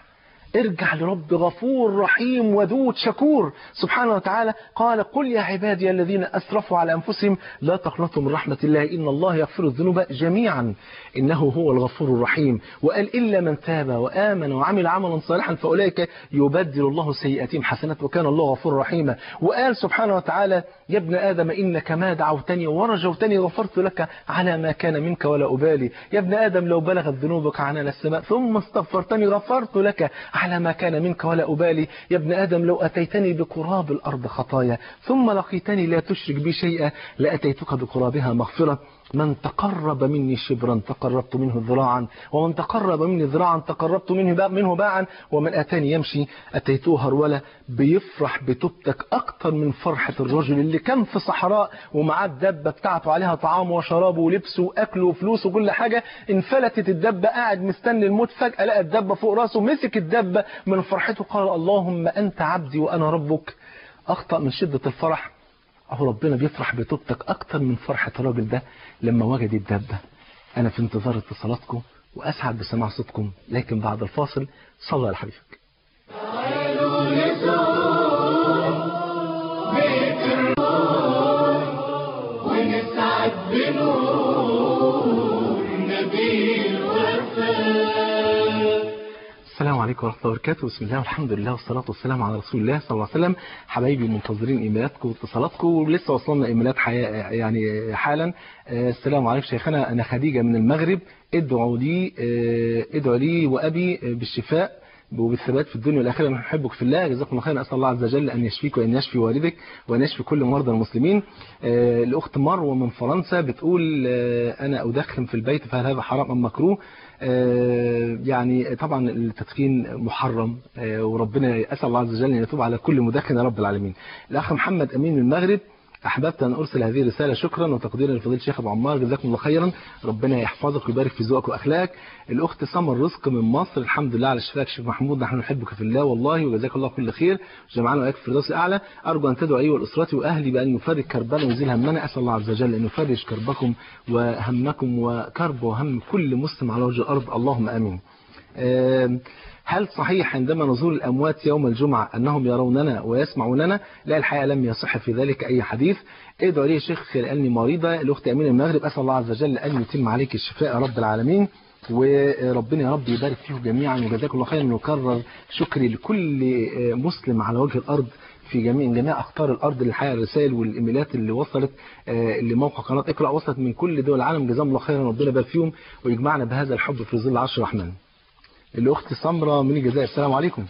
ارجع لرب غفور رحيم ودود شكور سبحانه وتعالى قال قل يا عبادي الذين أسرفوا على أنفسهم لا تقنطوا من رحمة الله إن الله يغفر الذنوب جميعا إنه هو الغفور الرحيم وقال إلا من تاب وآمن وعمل عملا صالحا فأولئك يبدل الله سيئاتهم حسنات وكان الله غفور رحيما وقال سبحانه وتعالى يا ابن آدم إنك ما دعوتني ورجوتني غفرت لك على ما كان منك ولا أبالي يا ابن آدم لو بلغت ذنوبك عنان السماء ثم استغفرتني غفرت لك على ما كان منك ولا أبالي يا ابن آدم لو أتيتني بقراب الأرض خطايا ثم لقيتني لا تشرك بي شيئا لأتيتك بقرابها مغفرة من تقرب مني شبرا تقربت منه ذراعا ومن تقرب مني ذراعا تقربت منه منه باعا ومن أتاني يمشي أتيته هرولة بيفرح بتوبتك أكتر من فرحة الرجل اللي كان في صحراء ومعاه الدبة بتاعته عليها طعامه وشرابه ولبسه وأكله وفلوسه وكل حاجة انفلتت الدبة قاعد مستني الموت فجأة لقى الدبة فوق راسه مسك الدبة من فرحته قال اللهم أنت عبدي وأنا ربك أخطأ من شدة الفرح أهو ربنا بيفرح بتوبتك أكتر من فرحة الراجل ده لما وجد الدبة أنا في انتظار اتصالاتكم وأسعد بسماع صوتكم لكن بعد الفاصل صلى على حبيبك تعالوا نزور بيت الروح ونسعد بنور نبي الوفاء السلام عليكم ورحمة الله وبركاته بسم الله والحمد لله والصلاة والسلام على رسول الله صلى الله عليه وسلم حبايبي منتظرين ايميلاتكم واتصالاتكم ولسه وصلنا ايميلات حياة يعني حالا آه، السلام عليكم شيخنا انا خديجة من المغرب ادعوا لي آه، ادعوا لي وابي آه، بالشفاء وبالثبات في الدنيا والآخرة نحبك في الله جزاكم الله خيرا أسأل الله عز وجل أن يشفيك وأن يشفي والدك وأن يشفي كل مرضى المسلمين آه، الأخت مروة من فرنسا بتقول آه، أنا أدخن في البيت فهل هذا حرام أم مكروه آه، يعني طبعا التدخين محرم آه، وربنا أسأل الله عز وجل أن يتوب على كل مدخن يا رب العالمين الأخ محمد أمين من المغرب أحببت أن أرسل هذه الرسالة شكرا وتقديرا لفضيلة الشيخ أبو عمار جزاكم الله خيرا ربنا يحفظك ويبارك في ذوقك وأخلاقك الأخت سمر رزق من مصر الحمد لله على شفاك شيخ محمود نحن نحبك في الله والله وجزاك الله كل خير جمعنا وإياك في الفردوس الأعلى أرجو أن تدعو أيها الأسرة وأهلي بأن يفرج كربنا ويزيل همنا أسأل الله عز وجل أن يفرج كربكم وهمكم وكرب وهم كل مسلم على وجه الأرض اللهم آمين آم، هل صحيح عندما نزور الأموات يوم الجمعة أنهم يروننا ويسمعوننا لا الحقيقة لم يصح في ذلك أي حديث ادعوا لي يا شيخ لأني مريضة الأخت أمين المغرب أسأل الله عز وجل أن يتم عليك الشفاء يا رب العالمين وربنا يا رب يبارك فيكم جميعا وجزاكم الله خيرا ويكرر شكري لكل مسلم على وجه الأرض في جميع جميع أقطار الأرض الحقيقة الرسائل والإيميلات اللي وصلت آه، لموقع قناة اقرأ وصلت من كل دول العالم جزاهم الله خيرا ربنا يبارك فيهم ويجمعنا بهذا الحب في ظل عرش الرحمن الأخت سمرة من الجزائر السلام عليكم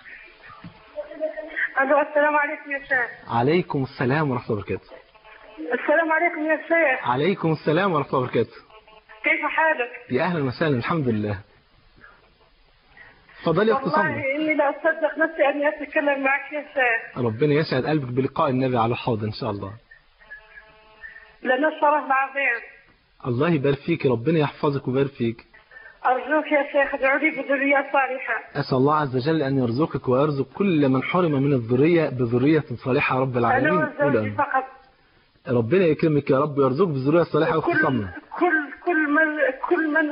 الو السلام عليكم يا شيخ عليكم السلام ورحمة الله وبركاته السلام عليكم يا شيخ عليكم السلام ورحمة الله وبركاته كيف حالك يا أهلا وسهلا الحمد لله تفضلي يا أخت سمرة والله اني لا اصدق نفسي اني اتكلم معك يا شيخ ربنا يسعد قلبك بلقاء النبي على الحوض إن شاء الله لان الشرف العظيم الله يبارك فيك ربنا يحفظك ويبارك فيك ارجوك يا شيخ ادعوا لي بذريه صالحه أسأل الله عز وجل أن يرزقك ويرزق كل من حرم من الذرية بذرية صالحة يا رب انا العالمين وزوجي قول آمين. فقط ربنا يكرمك يا رب ويرزقك بالذرية الصالحة كل واختصامنا كل كل من كل من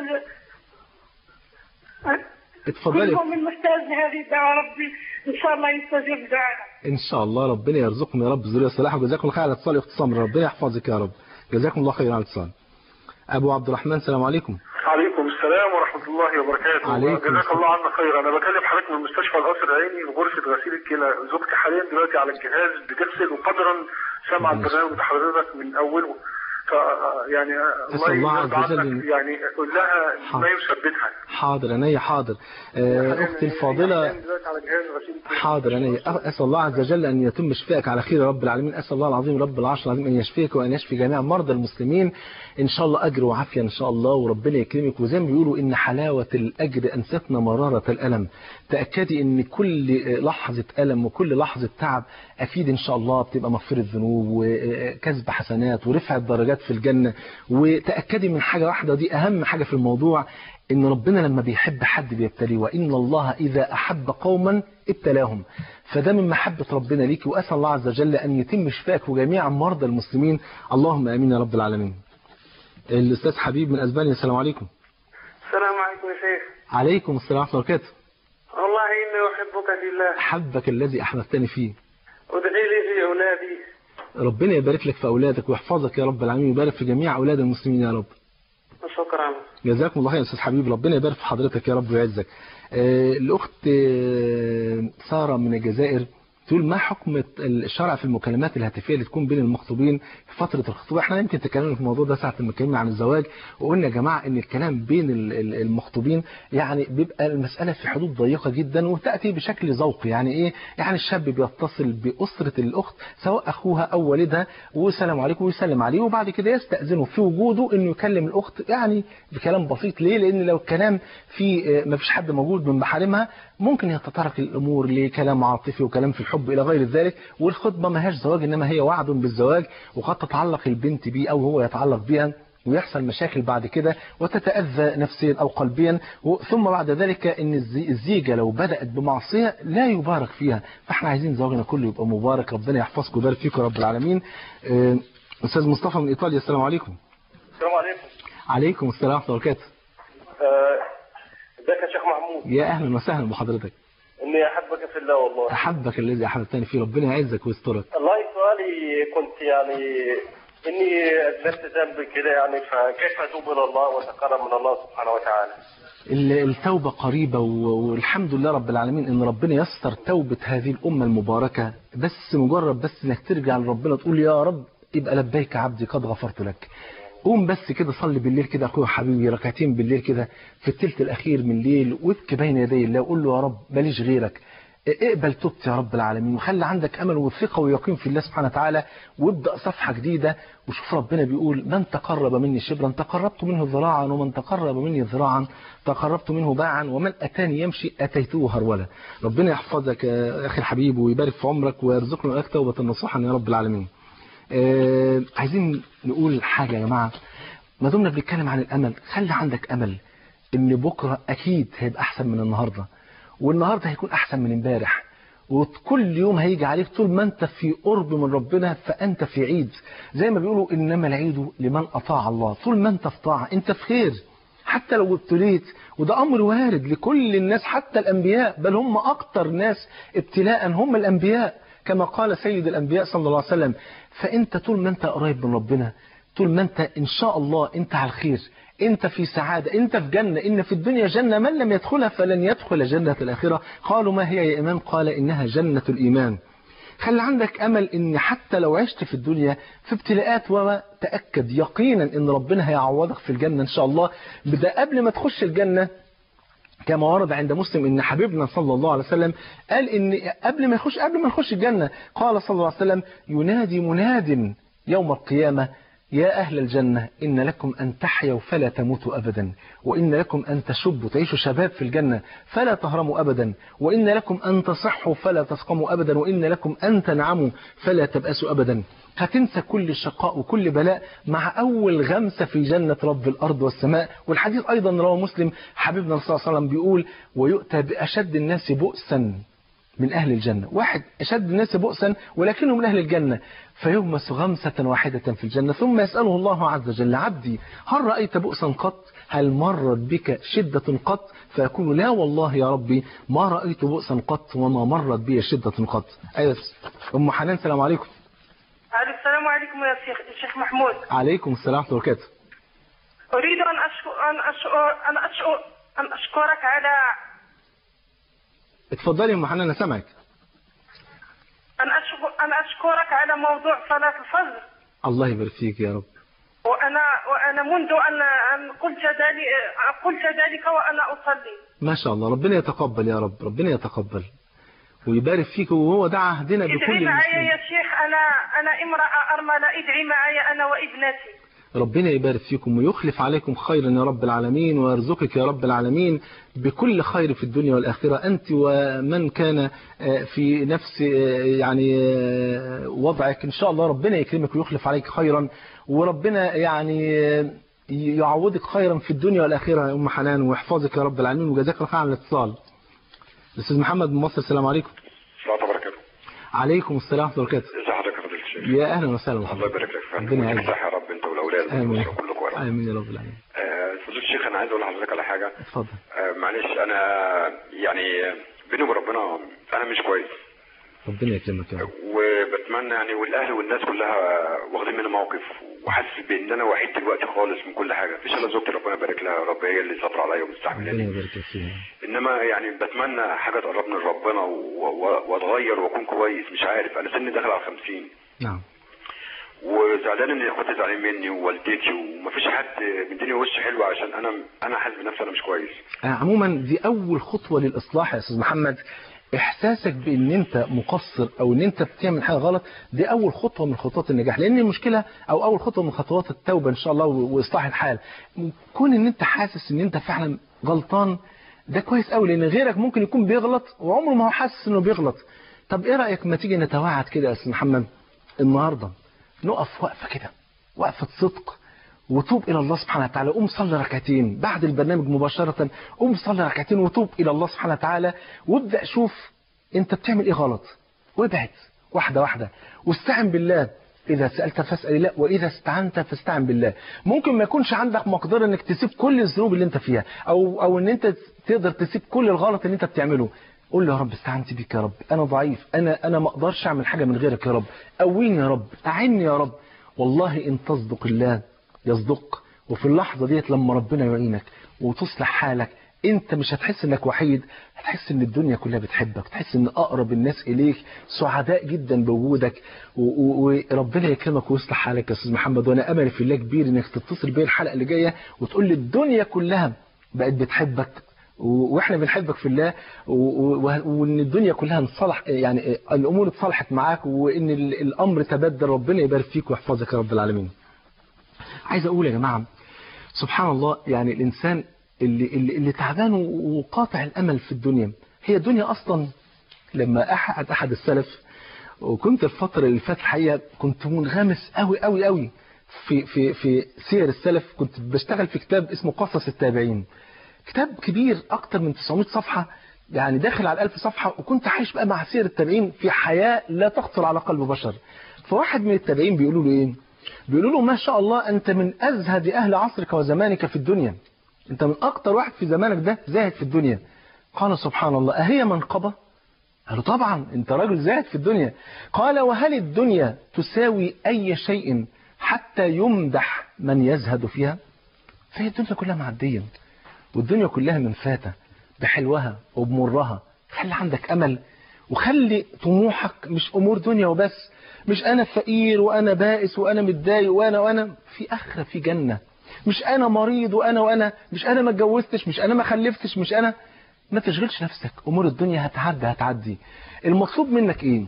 كل اتفضلي مؤمن محتاج لهذه الدعوه ربي ان شاء الله يستجيب دعاء ان شاء الله ربنا يرزقكم يا رب ذريه صالحه وجزاكم الله خير على الاتصال واختصام ربنا يحفظك يا رب جزاكم الله خير على الاتصال ابو عبد الرحمن السلام عليكم عليكم السلام ورحمة الله وبركاته عليكم جزاك السلام. الله عنا خير أنا بكلم حضرتك من مستشفى القصر العيني وغرفة غسيل الكلى زوجتي حاليا دلوقتي على الجهاز بتغسل وقدرا سمع ربنا البرنامج بتاع حضرتك من أوله ف يعني أسأل الله يرضى عز وجل عنك إن- يعني قول لها حاضر. ما يثبتها حاضر عينيا حاضر آه، اختي الفاضله حالياً دلوقتي على جهاز غسيل الكلى. حاضر عينيا اسال الله عز وجل ان يتم شفائك على خير يا رب العالمين اسال الله العظيم رب العرش العظيم ان يشفيك وان يشفي جميع مرضى المسلمين ان شاء الله اجر وعافيه ان شاء الله وربنا يكرمك وزي ما بيقولوا ان حلاوه الاجر انستنا مراره الالم تاكدي ان كل لحظه الم وكل لحظه تعب اكيد ان شاء الله بتبقى مغفره ذنوب وكسب حسنات ورفعه درجات في الجنه وتاكدي من حاجه واحده دي اهم حاجه في الموضوع ان ربنا لما بيحب حد بيبتليه وان الله اذا احب قوما ابتلاهم فده من محبه ربنا ليك واسال الله عز وجل ان يتم شفائك وجميع مرضى المسلمين اللهم امين يا رب العالمين الاستاذ حبيب من اسبانيا السلام عليكم السلام عليكم يا شيخ عليكم السلام ورحمه الله وبركاته والله ان إني أحبك في الله حبك الذي أحببتني فيه ادعي لي في أولادي ربنا يبارك لك في أولادك ويحفظك يا رب العالمين ويبارك في جميع أولاد المسلمين يا رب شكرا جزاكم الله خير يا استاذ حبيبي ربنا يبارك في حضرتك يا رب ويعزك آه، الاخت آه، ساره من الجزائر تقول ما حكم الشرع في المكالمات الهاتفيه اللي تكون بين المخطوبين في فتره الخطوبه احنا يمكن تكلمنا في الموضوع ده ساعه ما اتكلمنا عن الزواج وقلنا يا جماعه ان الكلام بين ال- ال- المخطوبين يعني بيبقى المساله في حدود ضيقه جدا وتاتي بشكل ذوقي يعني ايه يعني الشاب بيتصل باسره الاخت سواء اخوها او والدها والسلام عليكم ويسلم عليه وبعد كده يستاذنه في وجوده انه يكلم الاخت يعني بكلام بسيط ليه لان لو الكلام في ما فيش حد موجود من محارمها ممكن يتطرق الامور لكلام عاطفي وكلام في الحب الى غير ذلك والخطبه ما هياش زواج انما هي وعد بالزواج وقد تتعلق البنت بيه او هو يتعلق بها ويحصل مشاكل بعد كده وتتأذى نفسيا أو قلبيا و- ثم بعد ذلك أن الزي- الزيجة لو بدأت بمعصية لا يبارك فيها فاحنا عايزين زواجنا كله يبقى مبارك ربنا يحفظكم ويبارك فيكم يا رب العالمين آه، أستاذ مصطفى من إيطاليا السلام عليكم السلام عليكم عليكم السلام ورحمة الله وبركاته آه، ازيك يا شيخ محمود يا أهلا وسهلا بحضرتك إني أحبك في الله والله أحبك الذي أحببتني فيه ربنا يعزك ويسترك والله سؤالي كنت يعني إني أذنبت ذنب كده يعني فكيف أتوب إلى الله وأتقرب من الله سبحانه وتعالى ال- التوبة قريبة و- والحمد لله رب العالمين ان ربنا يسر توبة هذه الأمة المباركة بس مجرد بس انك ترجع لربنا تقول يا رب يبقى لبيك عبدي قد غفرت لك قوم بس كده صلي بالليل كده اخويا وحبيبي ركعتين بالليل كده في الثلث الاخير من الليل وابكي بين يدي الله وقول له يا رب ماليش غيرك اقبل توبتي يا رب العالمين وخلي عندك امل وثقه ويقين في الله سبحانه وتعالى وابدا صفحه جديده وشوف ربنا بيقول من تقرب مني شبرا تقربت منه ذراعا ومن تقرب مني ذراعا تقربت منه باعا ومن اتاني يمشي اتيته هرولا ربنا يحفظك يا اخي الحبيب ويبارك في عمرك ويرزقنا واياك توبه نصوحا يا رب العالمين آه عايزين نقول حاجه يا جماعه ما دمنا بنتكلم عن الامل خلي عندك امل ان بكره اكيد هيبقى احسن من النهارده والنهارده هيكون احسن من امبارح وكل يوم هيجي عليك طول ما انت في قرب من ربنا فانت في عيد زي ما بيقولوا انما العيد لمن اطاع الله طول ما انت في طاعه انت في خير حتى لو ابتليت وده امر وارد لكل الناس حتى الانبياء بل هم اكتر ناس ابتلاء هم الانبياء كما قال سيد الانبياء صلى الله عليه وسلم فانت طول ما انت قريب من ربنا طول ما انت ان شاء الله انت على الخير انت في سعادة انت في جنة ان في الدنيا جنة من لم يدخلها فلن يدخل جنة الاخرة قالوا ما هي يا امام قال انها جنة الايمان خلي عندك امل ان حتى لو عشت في الدنيا في ابتلاءات وما تاكد يقينا ان ربنا هيعوضك في الجنه ان شاء الله بدا قبل ما تخش الجنه كما ورد عند مسلم ان حبيبنا صلى الله عليه وسلم قال ان قبل ما يخش قبل ما نخش الجنه قال صلى الله عليه وسلم ينادي مناد يوم القيامه يا أهل الجنة إن لكم أن تحيوا فلا تموتوا أبدا وإن لكم أن تشبوا تعيشوا شباب في الجنة فلا تهرموا أبدا وإن لكم أن تصحوا فلا تسقموا أبدا وإن لكم أن تنعموا فلا تبأسوا أبدا هتنسى كل شقاء وكل بلاء مع أول غمسة في جنة رب الأرض والسماء والحديث أيضا رواه مسلم حبيبنا صلى الله عليه وسلم بيقول ويؤتى بأشد الناس بؤسا من أهل الجنة واحد أشد الناس بؤسا ولكنه من أهل الجنة فيغمس غمسة واحدة في الجنة ثم يسأله الله عز وجل عبدي هل رأيت بؤسا قط هل مرت بك شدة قط فيقول لا والله يا ربي ما رأيت بؤسا قط وما مرت بي شدة قط أيوة أم حنان السلام عليكم السلام عليكم يا شيخ الشيخ محمود عليكم السلام ورحمة الله وبركاته أريد أن أشكر أن أشكر أن أشكر أن أشكرك على اتفضلي يا أم حنان أنا سامعك أن أشكر أن أشكرك على موضوع صلاة الفجر الله يبارك فيك يا رب وأنا وأنا منذ أن أن قلت ذلك قلت ذلك وأنا أصلي ما شاء الله ربنا يتقبل يا رب ربنا يتقبل ويبارك فيك وهو ده عهدنا ادعي بكل معي المسلمين يا شيخ أنا أنا امرأة أرملة ادعي معي أنا وابنتي ربنا يبارك فيكم ويخلف عليكم خيرا يا رب العالمين ويرزقك يا رب العالمين بكل خير في الدنيا والآخرة أنت ومن كان آه، في نفس آه، يعني آه، وضعك إن شاء الله ربنا يكرمك ويخلف عليك خيرا وربنا يعني آه، يعوضك خيرا في الدنيا والآخرة يا أم حنان ويحفظك يا رب العالمين وجزاك الله خير على الاتصال الأستاذ محمد من مصر السلام عليكم السلام عليكم وبركاته عليكم السلام ورحمة الله وبركاته ازي حضرتك يا فضيلة الشيخ يا أهلا وسهلا الله محمد يبارك لك في ربنا عمرك يعزك. صح يا رب انت والاولاد آمين والاسره كلكم يا رب آمين يا رب العالمين آه، فضيلة الشيخ انا عايز اقول لحضرتك على حاجه اتفضل آه، معلش انا يعني بيني وبين ربنا انا مش كويس ربنا يكرمك يا رب وبتمنى يعني والاهل والناس كلها واخدين مني موقف وحاسس بان انا وحيد دلوقتي خالص من كل حاجه مفيش الا زوجتي ربنا يبارك لها يا رب هي اللي صابره عليا ربنا ومستحملاني يبارك لك فيها انما يعني بتمنى حاجه تقربني لربنا و- و- واتغير واكون كويس مش عارف انا سني داخل على 50 نعم وزعلان ان اخواتي زعلانين مني ووالدتي ومفيش حد مديني وش حلو عشان انا انا حاسس بنفسي انا مش كويس آه، عموما دي اول خطوه للاصلاح يا استاذ محمد احساسك بان انت مقصر او ان انت بتعمل حاجه غلط دي اول خطوه من خطوات النجاح لان المشكله او اول خطوه من خطوات التوبه ان شاء الله و- واصلاح الحال كون ان انت حاسس ان انت فعلا غلطان ده كويس قوي لان غيرك ممكن يكون بيغلط وعمره ما هو حاسس انه بيغلط طب ايه رايك ما تيجي نتواعد كده يا استاذ محمد النهارده نقف وقفه كده وقفه صدق وتوب الى الله سبحانه وتعالى قوم صلي ركعتين بعد البرنامج مباشره قوم صلي ركعتين وتوب الى الله سبحانه وتعالى وابدا شوف انت بتعمل ايه غلط وابعد واحده واحده واستعن بالله إذا سألت فاسأل الله وإذا استعنت فاستعن بالله ممكن ما يكونش عندك مقدرة إنك تسيب كل الذنوب اللي أنت فيها أو أو إن أنت تقدر تسيب كل الغلط اللي أنت بتعمله قول له يا رب استعنت بيك يا رب أنا ضعيف أنا أنا ما أقدرش أعمل حاجة من غيرك يا رب قويني يا رب أعني يا رب والله إن تصدق الله يصدق وفي اللحظة ديت لما ربنا يعينك وتصلح حالك انت مش هتحس انك وحيد هتحس ان الدنيا كلها بتحبك تحس ان اقرب الناس اليك سعداء جدا بوجودك و- و- وربنا يكرمك ويصلح حالك يا استاذ محمد وانا املي في الله كبير انك تتصل بيا الحلقه اللي جايه وتقول لي الدنيا كلها بقت بتحبك و- واحنا بنحبك في الله و- و- وان الدنيا كلها انصلح يعني الامور اتصلحت معاك وان ال- الامر تبدل ربنا يبارك فيك ويحفظك يا رب العالمين عايز اقول يا جماعه سبحان الله يعني الانسان اللي اللي, اللي تعبان وقاطع الامل في الدنيا هي الدنيا اصلا لما احد احد السلف وكنت الفتره اللي فاتت الحقيقه كنت منغمس قوي قوي قوي في في في سير السلف كنت بشتغل في كتاب اسمه قصص التابعين كتاب كبير اكتر من 900 صفحه يعني داخل على 1000 صفحه وكنت عايش بقى مع سير التابعين في حياه لا تخطر على قلب بشر فواحد من التابعين بيقولوا له ايه بيقولوا له ما شاء الله انت من ازهد اهل عصرك وزمانك في الدنيا انت من اكتر واحد في زمانك ده زاهد في الدنيا قال سبحان الله اهي منقبه قالوا طبعا انت راجل زاهد في الدنيا قال وهل الدنيا تساوي اي شيء حتى يمدح من يزهد فيها فهي الدنيا كلها معديه والدنيا كلها منفاتة بحلوها وبمرها خلي عندك أمل وخلي طموحك مش أمور دنيا وبس مش أنا فقير وأنا بائس وأنا متضايق وأنا وأنا في آخرة في جنة مش أنا مريض وأنا وأنا مش أنا ما اتجوزتش مش أنا ما خلفتش مش أنا ما تشغلش نفسك أمور الدنيا هتعدي هتعدي المطلوب منك إيه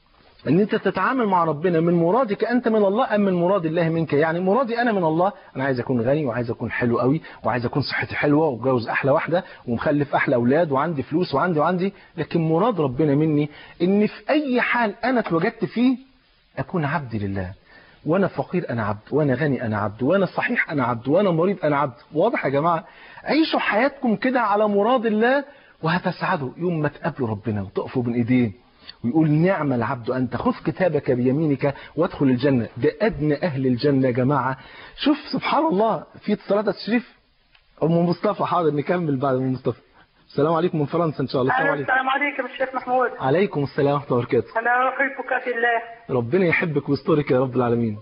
ان انت تتعامل مع ربنا من مرادك انت من الله ام من مراد الله منك يعني مرادي انا من الله انا عايز اكون غني وعايز اكون حلو قوي وعايز اكون صحتي حلوه واتجوز احلى واحده ومخلف احلى اولاد وعندي فلوس وعندي وعندي لكن مراد ربنا مني ان في اي حال انا اتوجدت فيه اكون عبد لله وانا فقير انا عبد وانا غني انا عبد وانا صحيح انا عبد وانا مريض انا عبد واضح يا جماعه عيشوا حياتكم كده على مراد الله وهتسعدوا يوم ما تقابلوا ربنا وتقفوا بين ايديه ويقول نعم العبد أنت خذ كتابك بيمينك وادخل الجنة ده أدنى أهل الجنة يا جماعة شوف سبحان الله في اتصالات التشريف أم مصطفى حاضر نكمل بعد أم مصطفى السلام عليكم من فرنسا إن شاء الله السلام عليكم السلام عليكم الشيخ محمود عليكم السلام ورحمة الله وبركاته أنا أحبك في الله ربنا يحبك ويسترك يا رب العالمين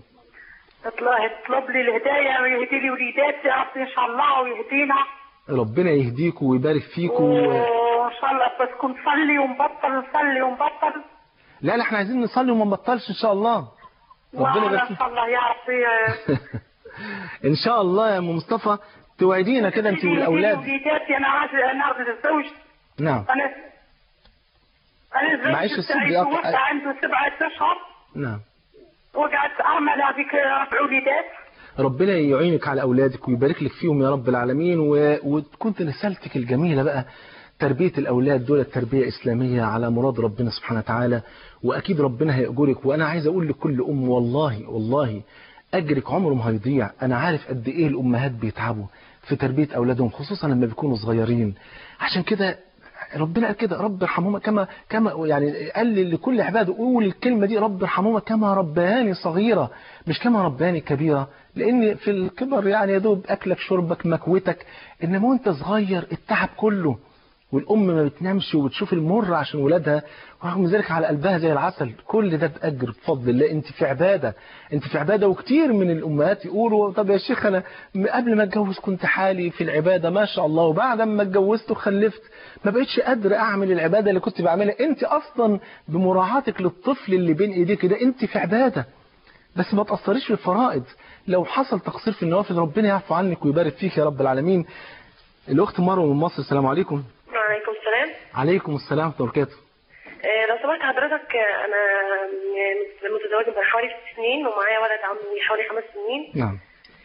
الله يطلب لي الهداية ويهدي لي وليداتي يا رب إن شاء الله ويهدينا ربنا يهديك ويبارك فيك و... وإن شاء الله بس كنت نصلي ونبطل نصلي ونبطل لا لا احنا عايزين نصلي وما نبطلش إن شاء الله ربنا يبارك وأنا إن فيك شاء الله يا ربي إن شاء الله يا أم مصطفى توعدينا كده أنت والأولاد وليداتي أنا عايز أنا عايز أتزوج نعم أنا أنا الزوج معلش الصوت بتاعي بيقطع. توفى عنده سبعة أشهر نعم وقعدت أعمل هذيك ربع وليدات ربنا يعينك على أولادك ويبارك لك فيهم يا رب العالمين و... وتكون رسالتك الجميلة بقى تربية الأولاد دول تربية إسلامية على مراد ربنا سبحانه وتعالى وأكيد ربنا هيأجرك وأنا عايز أقول لكل أم والله والله أجرك عمره ما هيضيع أنا عارف قد إيه الأمهات بيتعبوا في تربية أولادهم خصوصا لما بيكونوا صغيرين عشان كده ربنا قال كده رب ارحمهما كما كما يعني قال لكل عباده قول الكلمه دي رب ارحمهما كما ربياني صغيره مش كما ربياني كبيره لان في الكبر يعني يا دوب اكلك شربك مكوتك انما وانت صغير التعب كله والام ما بتنامش وبتشوف المر عشان ولادها ورغم ذلك على قلبها زي العسل كل ده باجر بفضل الله انت في عباده انت في عباده وكتير من الامهات يقولوا طب يا شيخ انا قبل ما اتجوز كنت حالي في العباده ما شاء الله وبعد ما اتجوزت وخلفت ما بقتش قادر اعمل العباده اللي كنت بعملها انت اصلا بمراعاتك للطفل اللي بين ايديك ده انت في عباده بس ما تأثريش في الفرائض لو حصل تقصير في النوافل ربنا يعفو عنك ويبارك فيك يا رب العالمين الأخت مروة من مصر السلام عليكم وعليكم السلام عليكم السلام ورحمة الله وبركاته آه، لو سمحت حضرتك آه، انا آه، متزوجه من حوالي ست سنين ومعايا ولد عمري حوالي خمس سنين نعم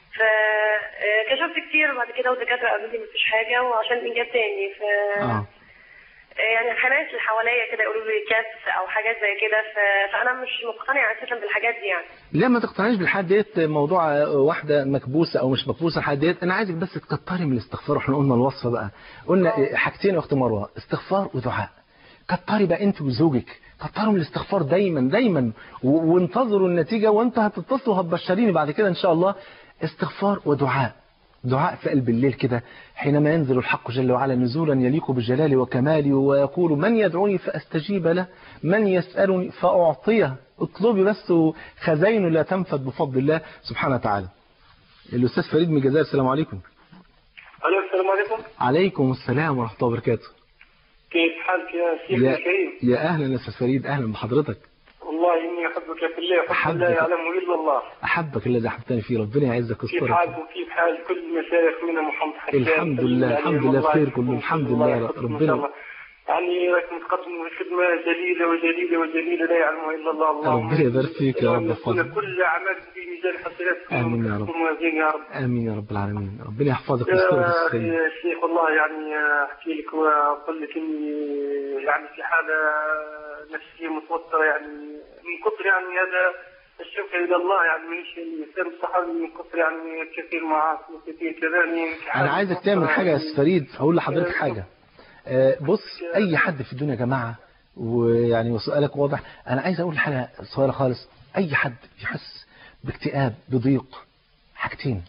فكشفت كتير وبعد كده والدكاتره قالوا لي مفيش حاجه وعشان انجاب تاني ف اه يعني الناس اللي حواليا كده يقولوا لي كسف او حاجات زي كده ف... فانا مش مقتنعه اساسا بالحاجات دي يعني لا ما تقتنعيش بالحاجات ديت موضوع واحدة مكبوسة أو مش مكبوسة الحاجات ديت أنا عايزك بس تكتري من الاستغفار احنا قلنا الوصفة بقى قلنا حاجتين يا أخت مروة استغفار ودعاء كتري بقى أنت وزوجك كتروا من الاستغفار دايما دايما و- وانتظروا النتيجة وأنت هتتصلوا وهتبشريني بعد كده إن شاء الله استغفار ودعاء دعاء في قلب الليل كده حينما ينزل الحق جل وعلا نزولا يليق بجلاله وكماله ويقول من يدعوني فأستجيب له من يسألني فأعطيه اطلبي بس خزين لا تنفد بفضل الله سبحانه وتعالى الأستاذ فريد من الجزائر السلام عليكم الو السلام عليكم عليكم السلام ورحمة الله وبركاته كيف حالك يا شيخ يا, الكريم يا أهلا يا أستاذ فريد أهلا بحضرتك والله اني احبك في الله حب أحبك. لا يعلمه الا الله أحبك الذي أحببتني فيه ربنا يعزك كيف ويسترك حالكم وكيف حال كل المشايخ من محمد حسان الحمد لله، الحمد لله بخير كله، الحمد لله الله يحفظكم إن ربنا- شاء الله. يعني راكم تقدموا خدمة جليلة وجليلة وجليلة لا يعلمها إلا الله اللهم ربنا يبارك فيك يا رب يكون بفضل. كل أعمالكم في ميزان حسناتكم آمين يا رب. وموازين يا رب آمين يا رب العالمين ربنا يحفظك ويسترك يا السيد يا شيخ والله يعني احكي لك واقول لك اني يعني في حاله نفسيه متوتره يعني من كثر يعني هذا الشوق الى الله يعني من شيء يصير الصحابي من كثر يعني كثير معاصي وكثير كذا يعني في حالة انا عايزك تعمل متوترة حاجه يا يعني. استاذ فريد اقول لحضرتك حاجه آه، بص اي حد في الدنيا يا جماعه ويعني وسؤالك واضح انا عايز اقول حاجه صغيره خالص اي حد يحس باكتئاب بضيق حاجتين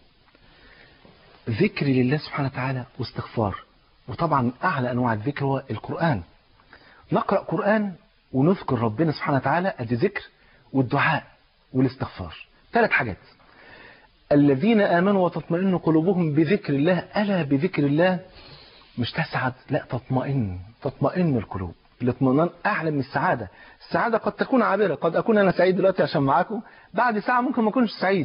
ذكر لله سبحانه وتعالى واستغفار وطبعا اعلى انواع الذكر هو القران نقرا قران ونذكر ربنا سبحانه وتعالى ادي ذكر والدعاء والاستغفار ثلاث حاجات الذين آمنوا وتطمئن قلوبهم بذكر الله ألا بذكر الله مش تسعد لا تطمئن تطمئن القلوب الاطمئنان أعلى من السعادة السعادة قد تكون عابرة قد أكون أنا سعيد دلوقتي عشان معاكم بعد ساعة ممكن ما أكونش سعيد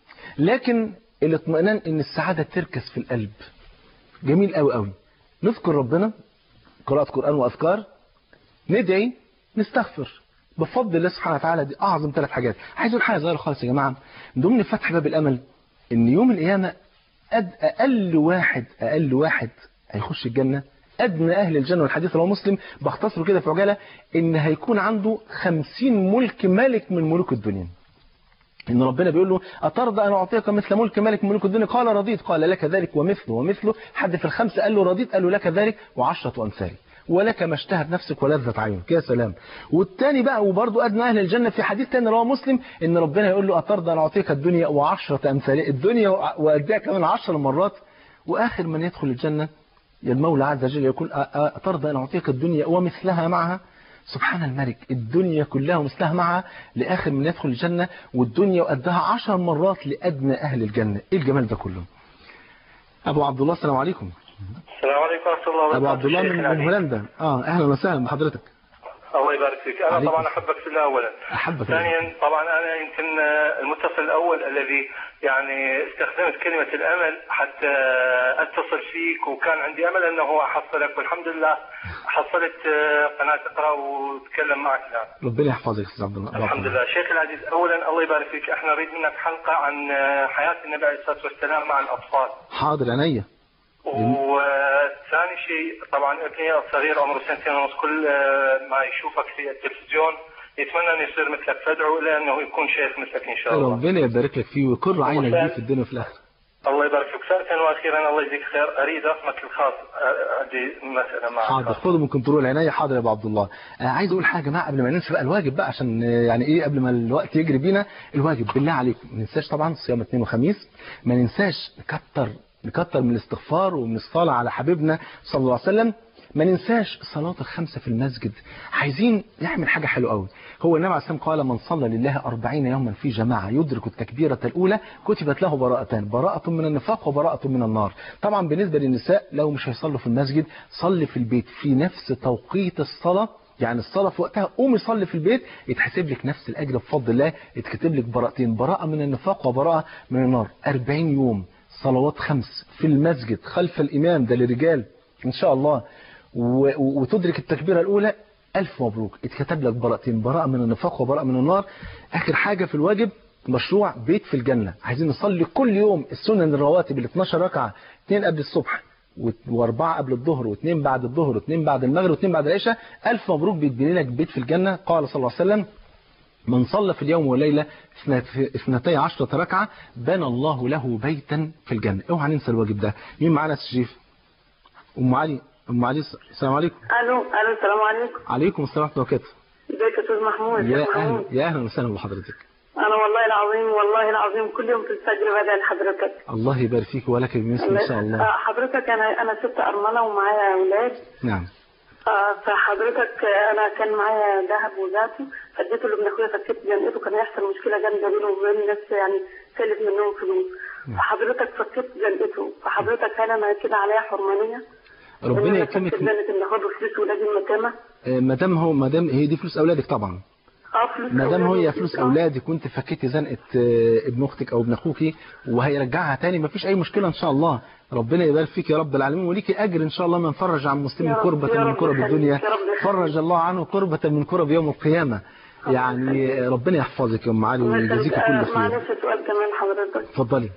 لكن الاطمئنان إن السعادة تركز في القلب جميل قوي قوي نذكر ربنا قراءة قرآن وأذكار ندعي نستغفر بفضل الله سبحانه وتعالى دي أعظم ثلاث حاجات عايز أقول حاجة صغيرة خالص يا جماعة من ضمن فتح باب الأمل إن يوم القيامة أد أقل واحد أقل واحد هيخش الجنة أدنى أهل الجنة والحديث رواه مسلم بختصره كده في عجالة إن هيكون عنده خمسين ملك ملك من ملوك الدنيا إن ربنا بيقول له أترضى أن أعطيك مثل ملك ملك من ملوك الدنيا قال رضيت قال لك ذلك ومثله ومثله حد في الخمسة قال له رضيت قال له لك ذلك وعشرة أمثاله ولك ما اشتهت نفسك ولذة عينك يا سلام والتاني بقى وبرضه أدنى أهل الجنة في حديث تاني رواه مسلم إن ربنا يقول له أترضى أن أعطيك الدنيا وعشرة أمثالها الدنيا وأديها كمان عشر مرات وآخر من يدخل الجنة يا المولى عز وجل يقول أ- أ- أترضى أن أعطيك الدنيا ومثلها معها سبحان الملك الدنيا كلها ومثلها معها لآخر من يدخل الجنة والدنيا وقدها عشر مرات لأدنى أهل الجنة إيه الجمال ده كله أبو عبد الله السلام عليكم السلام عليكم ورحمه الله وبركاته أبو عبد الله شيخ من, من العزيز. هولندا آه أهلا وسهلا بحضرتك الله يبارك فيك انا عليكم. طبعا احبك في الله اولا أحبك الله. ثانيا طبعا انا يمكن آه، المتصل الاول الذي يعني استخدمت كلمه الامل حتى اتصل فيك وكان عندي امل انه احصلك والحمد لله حصلت آه، قناه اقرا واتكلم معك الان ربنا يحفظك يا أستاذ عبد الله الحمد لله شيخ العزيز اولا الله يبارك فيك احنا نريد منك حلقه عن آه، حياه النبي عليه الصلاه والسلام مع الاطفال حاضر عينيا وثاني شيء طبعا ابني الصغير عمره سنتين ونص كل آه، ما يشوفك في التلفزيون يتمنى انه يصير مثلك فادعو له انه يكون شيخ مثلك ان شاء الله ربنا يبارك لك فيه ويقر عينك بيه في الدنيا وفي الآخرة الله يبارك فيك ثالثا واخيرا الله يجزيك خير اريد رقمك الخاص آه، عندي مساله معك حاضر خده من كنترول عينيا حاضر يا ابو عبد الله آه عايز اقول حاجه يا جماعه قبل ما ننسى بقى الواجب بقى عشان آه، يعني ايه قبل ما الوقت يجري بينا الواجب بالله عليكم ما ننساش طبعا صيام اثنين وخميس ما ننساش نكتر نكتر من الاستغفار ومن الصلاه على حبيبنا صلى الله عليه وسلم ما ننساش صلاة الخمسة في المسجد عايزين نعمل حاجة حلوة قوي هو النبي عليه الصلاة والسلام قال من صلى لله أربعين يوما في جماعة يدرك التكبيرة الأولى كتبت له براءتان براءة من النفاق وبراءة من النار طبعا بالنسبة للنساء لو مش هيصلوا في المسجد صلي في البيت في نفس توقيت الصلاة يعني الصلاة في وقتها قومي صلي في البيت يتحسب لك نفس الأجر بفضل الله يتكتب لك براءتين براءة من النفاق وبراءة من النار 40 يوم صلوات خمس في المسجد خلف الإمام ده للرجال إن شاء الله و- و- وتدرك التكبيرة الأولى ألف مبروك اتكتب لك براءتين براءة من النفاق وبراءة من النار آخر حاجة في الواجب مشروع بيت في الجنة عايزين نصلي كل يوم السنن الرواتب ال 12 ركعة اثنين قبل الصبح و- واربعة قبل الظهر واثنين بعد الظهر واثنين بعد المغرب واثنين بعد العشاء ألف مبروك بيتبني لك بيت في الجنة قال صلى الله عليه وسلم من صلى في اليوم والليلة اثنت- اثنتي عشرة ركعة بنى الله له بيتا في الجنة اوعى ننسى الواجب ده مين معانا يا أستاذ شريف ام علي ام علي السلام عليكم الو الو السلام عليكم عليكم السلام ورحمه الله وبركاته ازيك يا استاذ محمود يا شيخ اهلا محمود يا اهلا وسهلا بحضرتك انا والله العظيم والله العظيم كل يوم في الفجر بدعي لحضرتك الله يبارك فيك ولك بمثل ان شاء الله آه، حضرتك انا انا ست ارمله ومعايا اولاد نعم آه، فحضرتك آه، انا كان معايا ذهب وذاته فاديته لابن اخويا فكيت جنقته كان هيحصل مشكله جامده بينه وبين الناس يعني سلف منهم فلوس فحضرتك فكيت جنقته فحضرتك هل انا كده عليا حرمانيه؟ ربنا إن أنا يكرمك فكيت جنة ان اخد فلوس ولادي المكامه ما دام هو ما دام هي دي فلوس اولادك طبعا اه فلوس ما دام أولادي هي فلوس آه. اولادك وانت فكيتي زنقه آه، ابن اختك او ابن اخوك وهيرجعها تاني ما فيش اي مشكله ان شاء الله ربنا يبارك فيك يا رب العالمين وليكي اجر ان شاء الله من فرج عن مسلم يا رب- كربة يا من رب كرب يخليك، الدنيا يا رب يخليك. فرج الله عنه كربة من كرب يوم القيامة يعني ربنا يحفظك يا ام علي الله ويجازيك يخليك. كل آه، خير معلش سؤال كمان حضرتك اتفضلي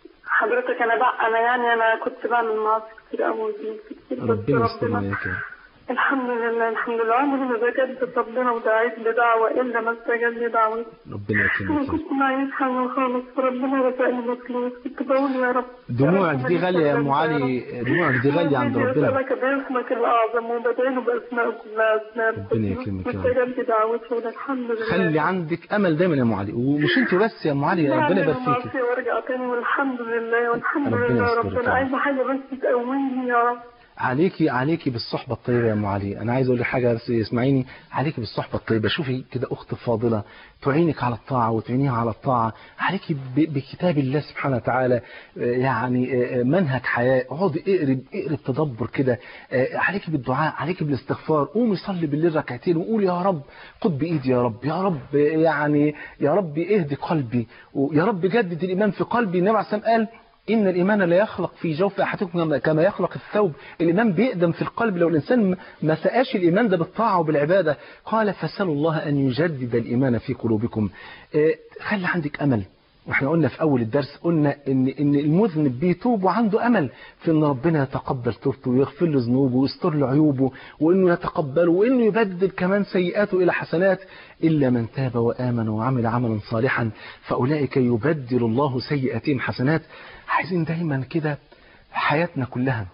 حضرتك انا بقى انا يعني انا كنت بعمل معاصي كتير قوي وذنوب كتير بس ربنا يستر عليك يا رب. الحمد لله الحمد لله عمري ما بجدد ربنا ودعيت بدعوة إلا ما استجاب لي دعوتي ربنا أنا يكرمك يا رب. كنت معيش حاجة خالص وربنا رزقني بفلوس كنت بقول يا رب دموعك يا رب دي ما غالية يا ام نستخدمش علي دموعك دي غالية عند أنا ربنا بسألك باسمك الأعظم وبدعي له بأسماء كلها أسماء ربنا يكرمك يا رب. مستجاب لي دعوتي والحمد لله خلي عندك امل دايما يا ام علي ومش انت بس يا ام علي ربنا يبارك فيكي معصية وارجع تاني والحمد لله والحمد ربنا لله يسترك يا ربنا رب. عايزة حاجة بس تقويني يا رب عليكي عليكي بالصحبة الطيبة يا ام علي انا عايز اقول لك حاجة بس اسمعيني عليكي بالصحبة الطيبة شوفي كده اخت فاضلة تعينك على الطاعة وتعينيها على الطاعة عليكي ب- بكتاب الله سبحانه وتعالى آه، يعني آه، آه، منهج حياة اقعدي اقرب اقرب تدبر كده آه، عليكي بالدعاء عليكي بالاستغفار قومي صلي بالليل ركعتين وقولي يا رب خد بايدي يا رب يا رب آه، يعني يا رب اهدي قلبي ويا رب جدد الايمان في قلبي النبي عليه الصلاة والسلام قال إن الإيمان لا يخلق في جوف أحدكم كما- كما يخلق الثوب الإيمان بيقدم في القلب لو الإنسان ما سقاش الإيمان ده بالطاعة وبالعبادة قال فسألوا الله أن يجدد الإيمان في قلوبكم آه، خلي عندك أمل واحنا قلنا في أول الدرس قلنا إن إن المذنب بيتوب وعنده أمل في إن ربنا يتقبل توبته ويغفر له ذنوبه ويستر له عيوبه وإنه يتقبله وإنه يبدل كمان سيئاته إلى حسنات إلا من تاب وآمن وعمل عملا صالحا فأولئك يبدل الله سيئاتهم حسنات عايزين دايما كده حياتنا كلها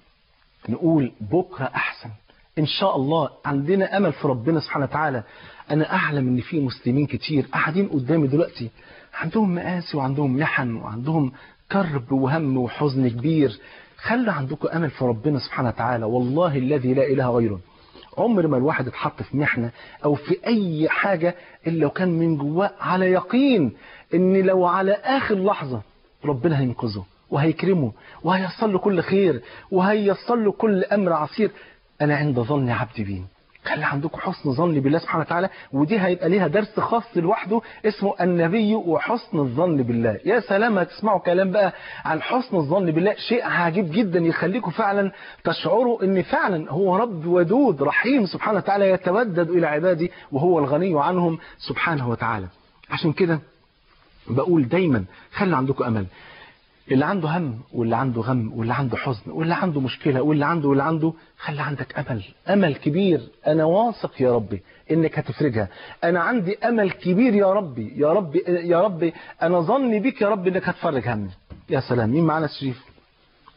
نقول بكرة أحسن إن شاء الله عندنا أمل في ربنا سبحانه وتعالى أنا أعلم إن في مسلمين كتير قاعدين قدامي دلوقتي عندهم مآسي وعندهم محن وعندهم كرب وهم وحزن كبير خلوا عندكم أمل في ربنا سبحانه وتعالى والله الذي لا إله غيره عمر ما الواحد اتحط في محنة أو في أي حاجة إلا لو كان من جواه على يقين إن لو على آخر لحظة ربنا هينقذه وهيكرمه وهيصل له كل خير وهيصل له كل أمر عسير أنا عند ظن عبدي بي خلي عندكم حسن ظن بالله سبحانه وتعالى ودي هيبقى ليها درس خاص لوحده اسمه النبي وحسن الظن بالله يا سلام هتسمعوا كلام بقى عن حسن الظن بالله شيء عجيب جدا يخليكم فعلا تشعروا ان فعلا هو رب ودود رحيم سبحانه وتعالى يتودد الى عباده وهو الغني عنهم سبحانه وتعالى عشان كده بقول دايما خلي عندكم امل اللي عنده هم واللي عنده غم واللي عنده حزن واللي عنده مشكلة واللي عنده واللي عنده خلي عندك أمل أمل كبير أنا واثق يا ربي إنك هتفرجها أنا عندي أمل كبير يا ربي يا ربي يا ربي أنا ظني بك يا ربي إنك هتفرج همي يا سلام مين معانا شريف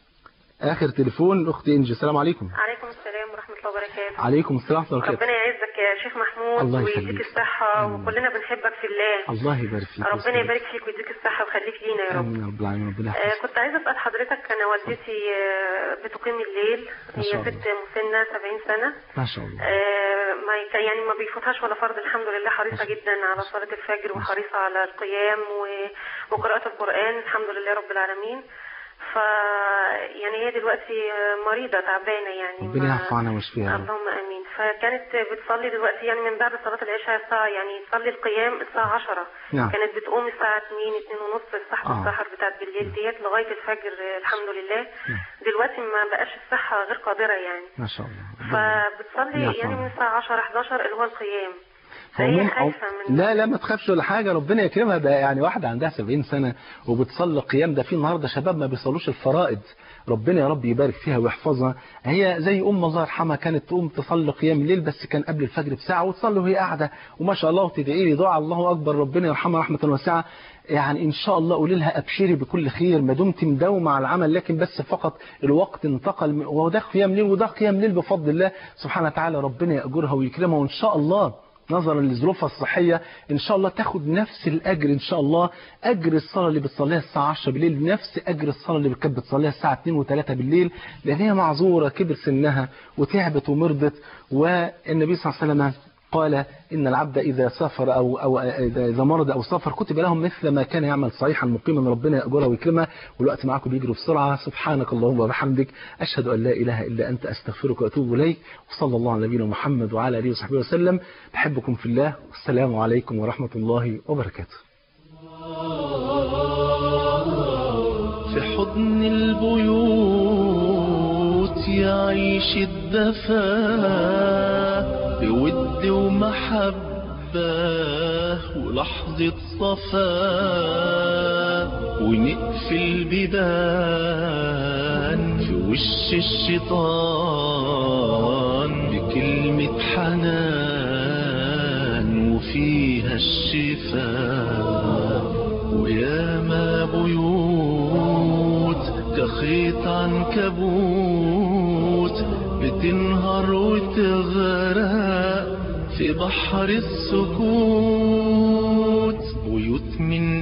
آخر تليفون أختي إنجي السلام عليكم عليكم السلام ورحمة الله وبركاته عليكم السلام ورحمة الله وبركاته ربنا يعزك يا شيخ محمود الله ويديك يخليك. الصحة آمين. وكلنا بنحبك في الله الله يبارك فيك ربنا ويسلمك. يبارك فيك ويديك الصحة ويخليك لينا يا رب امين يا رب العالمين ربنا آه، يحفظك كنت عايزة أسأل حضرتك أنا والدتي آه، بتقيم الليل ما هي شاء الله. ست مسنة 70 سنة ما شاء الله آه، ما يك- يعني ما بيفوتهاش ولا فرض الحمد لله حريصة جدا على صلاة الفجر وحريصة على القيام و- وقراءة القرآن الحمد لله رب العالمين ف يعني هي دلوقتي آه، مريضة تعبانة يعني ربنا ما- يعفو عنها ويشفيها يا رب. اللهم امين فكانت بتصلي دلوقتي يعني من بعد صلاه العشاء الساعه يعني تصلي القيام الساعه 10 نعم. كانت بتقوم الساعه 2 2 ونص الصحة آه. السحر بتاعت بالليل ديت لغايه الفجر آه، الحمد لله نعم. دلوقتي ما بقاش الصحه غير قادره يعني ما شاء الله ربنا فبتصلي يعفو يعني من عنها. الساعه 10 11 اللي هو القيام فهي عموما خايفه من لا لا ما تخافش ولا حاجه ربنا يكرمها ده يعني واحده عندها 70 سنه وبتصلي قيام ده في النهارده شباب ما بيصلوش الفرائض ربنا يا رب يبارك فيها ويحفظها هي زي ام الله يرحمها كانت تقوم تصلي قيام الليل بس كان قبل الفجر بساعه وتصلي وهي قاعده وما شاء الله وتدعي لي دعاء الله اكبر ربنا يرحمها رحمه واسعه يعني ان شاء الله قولي لها ابشري بكل خير ما دمت مداومه على العمل لكن بس فقط الوقت انتقل من- وده قيام ليل وده قيام ليل بفضل الله سبحانه وتعالى ربنا ياجرها ويكرمها وان شاء الله نظرا لظروفها الصحية إن شاء الله تاخد نفس الأجر إن شاء الله أجر الصلاة اللي بتصليها الساعة 10 بالليل نفس أجر الصلاة اللي كانت بتصليها الساعة 2 و3 بالليل لأن هي معذورة كبر سنها وتعبت ومرضت والنبي صلى الله عليه وسلم قال إن العبد إذا سافر أو أو إذا مرض أو سافر كتب لهم مثل ما كان يعمل صحيحا مقيما ربنا يأجره ويكرمه والوقت معاكم بيجري بسرعة سبحانك اللهم وبحمدك أشهد أن لا إله إلا أنت أستغفرك وأتوب إليك وصلى الله على نبينا محمد وعلى آله وصحبه وسلم بحبكم في الله والسلام عليكم ورحمة الله وبركاته في حضن البيوت يعيش الدفا بود ومحبة ولحظة صفا ونقفل بيبان في وش الشيطان بكلمة حنان وفيها الشفاء وياما بيوت كخيط عنكبوت بتنهار وتغرق في بحر السكوت بيوت من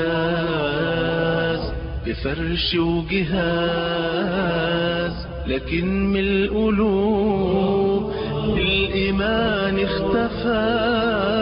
إزاز بفرش وجهاز لكن من القلوب الإيمان اختفى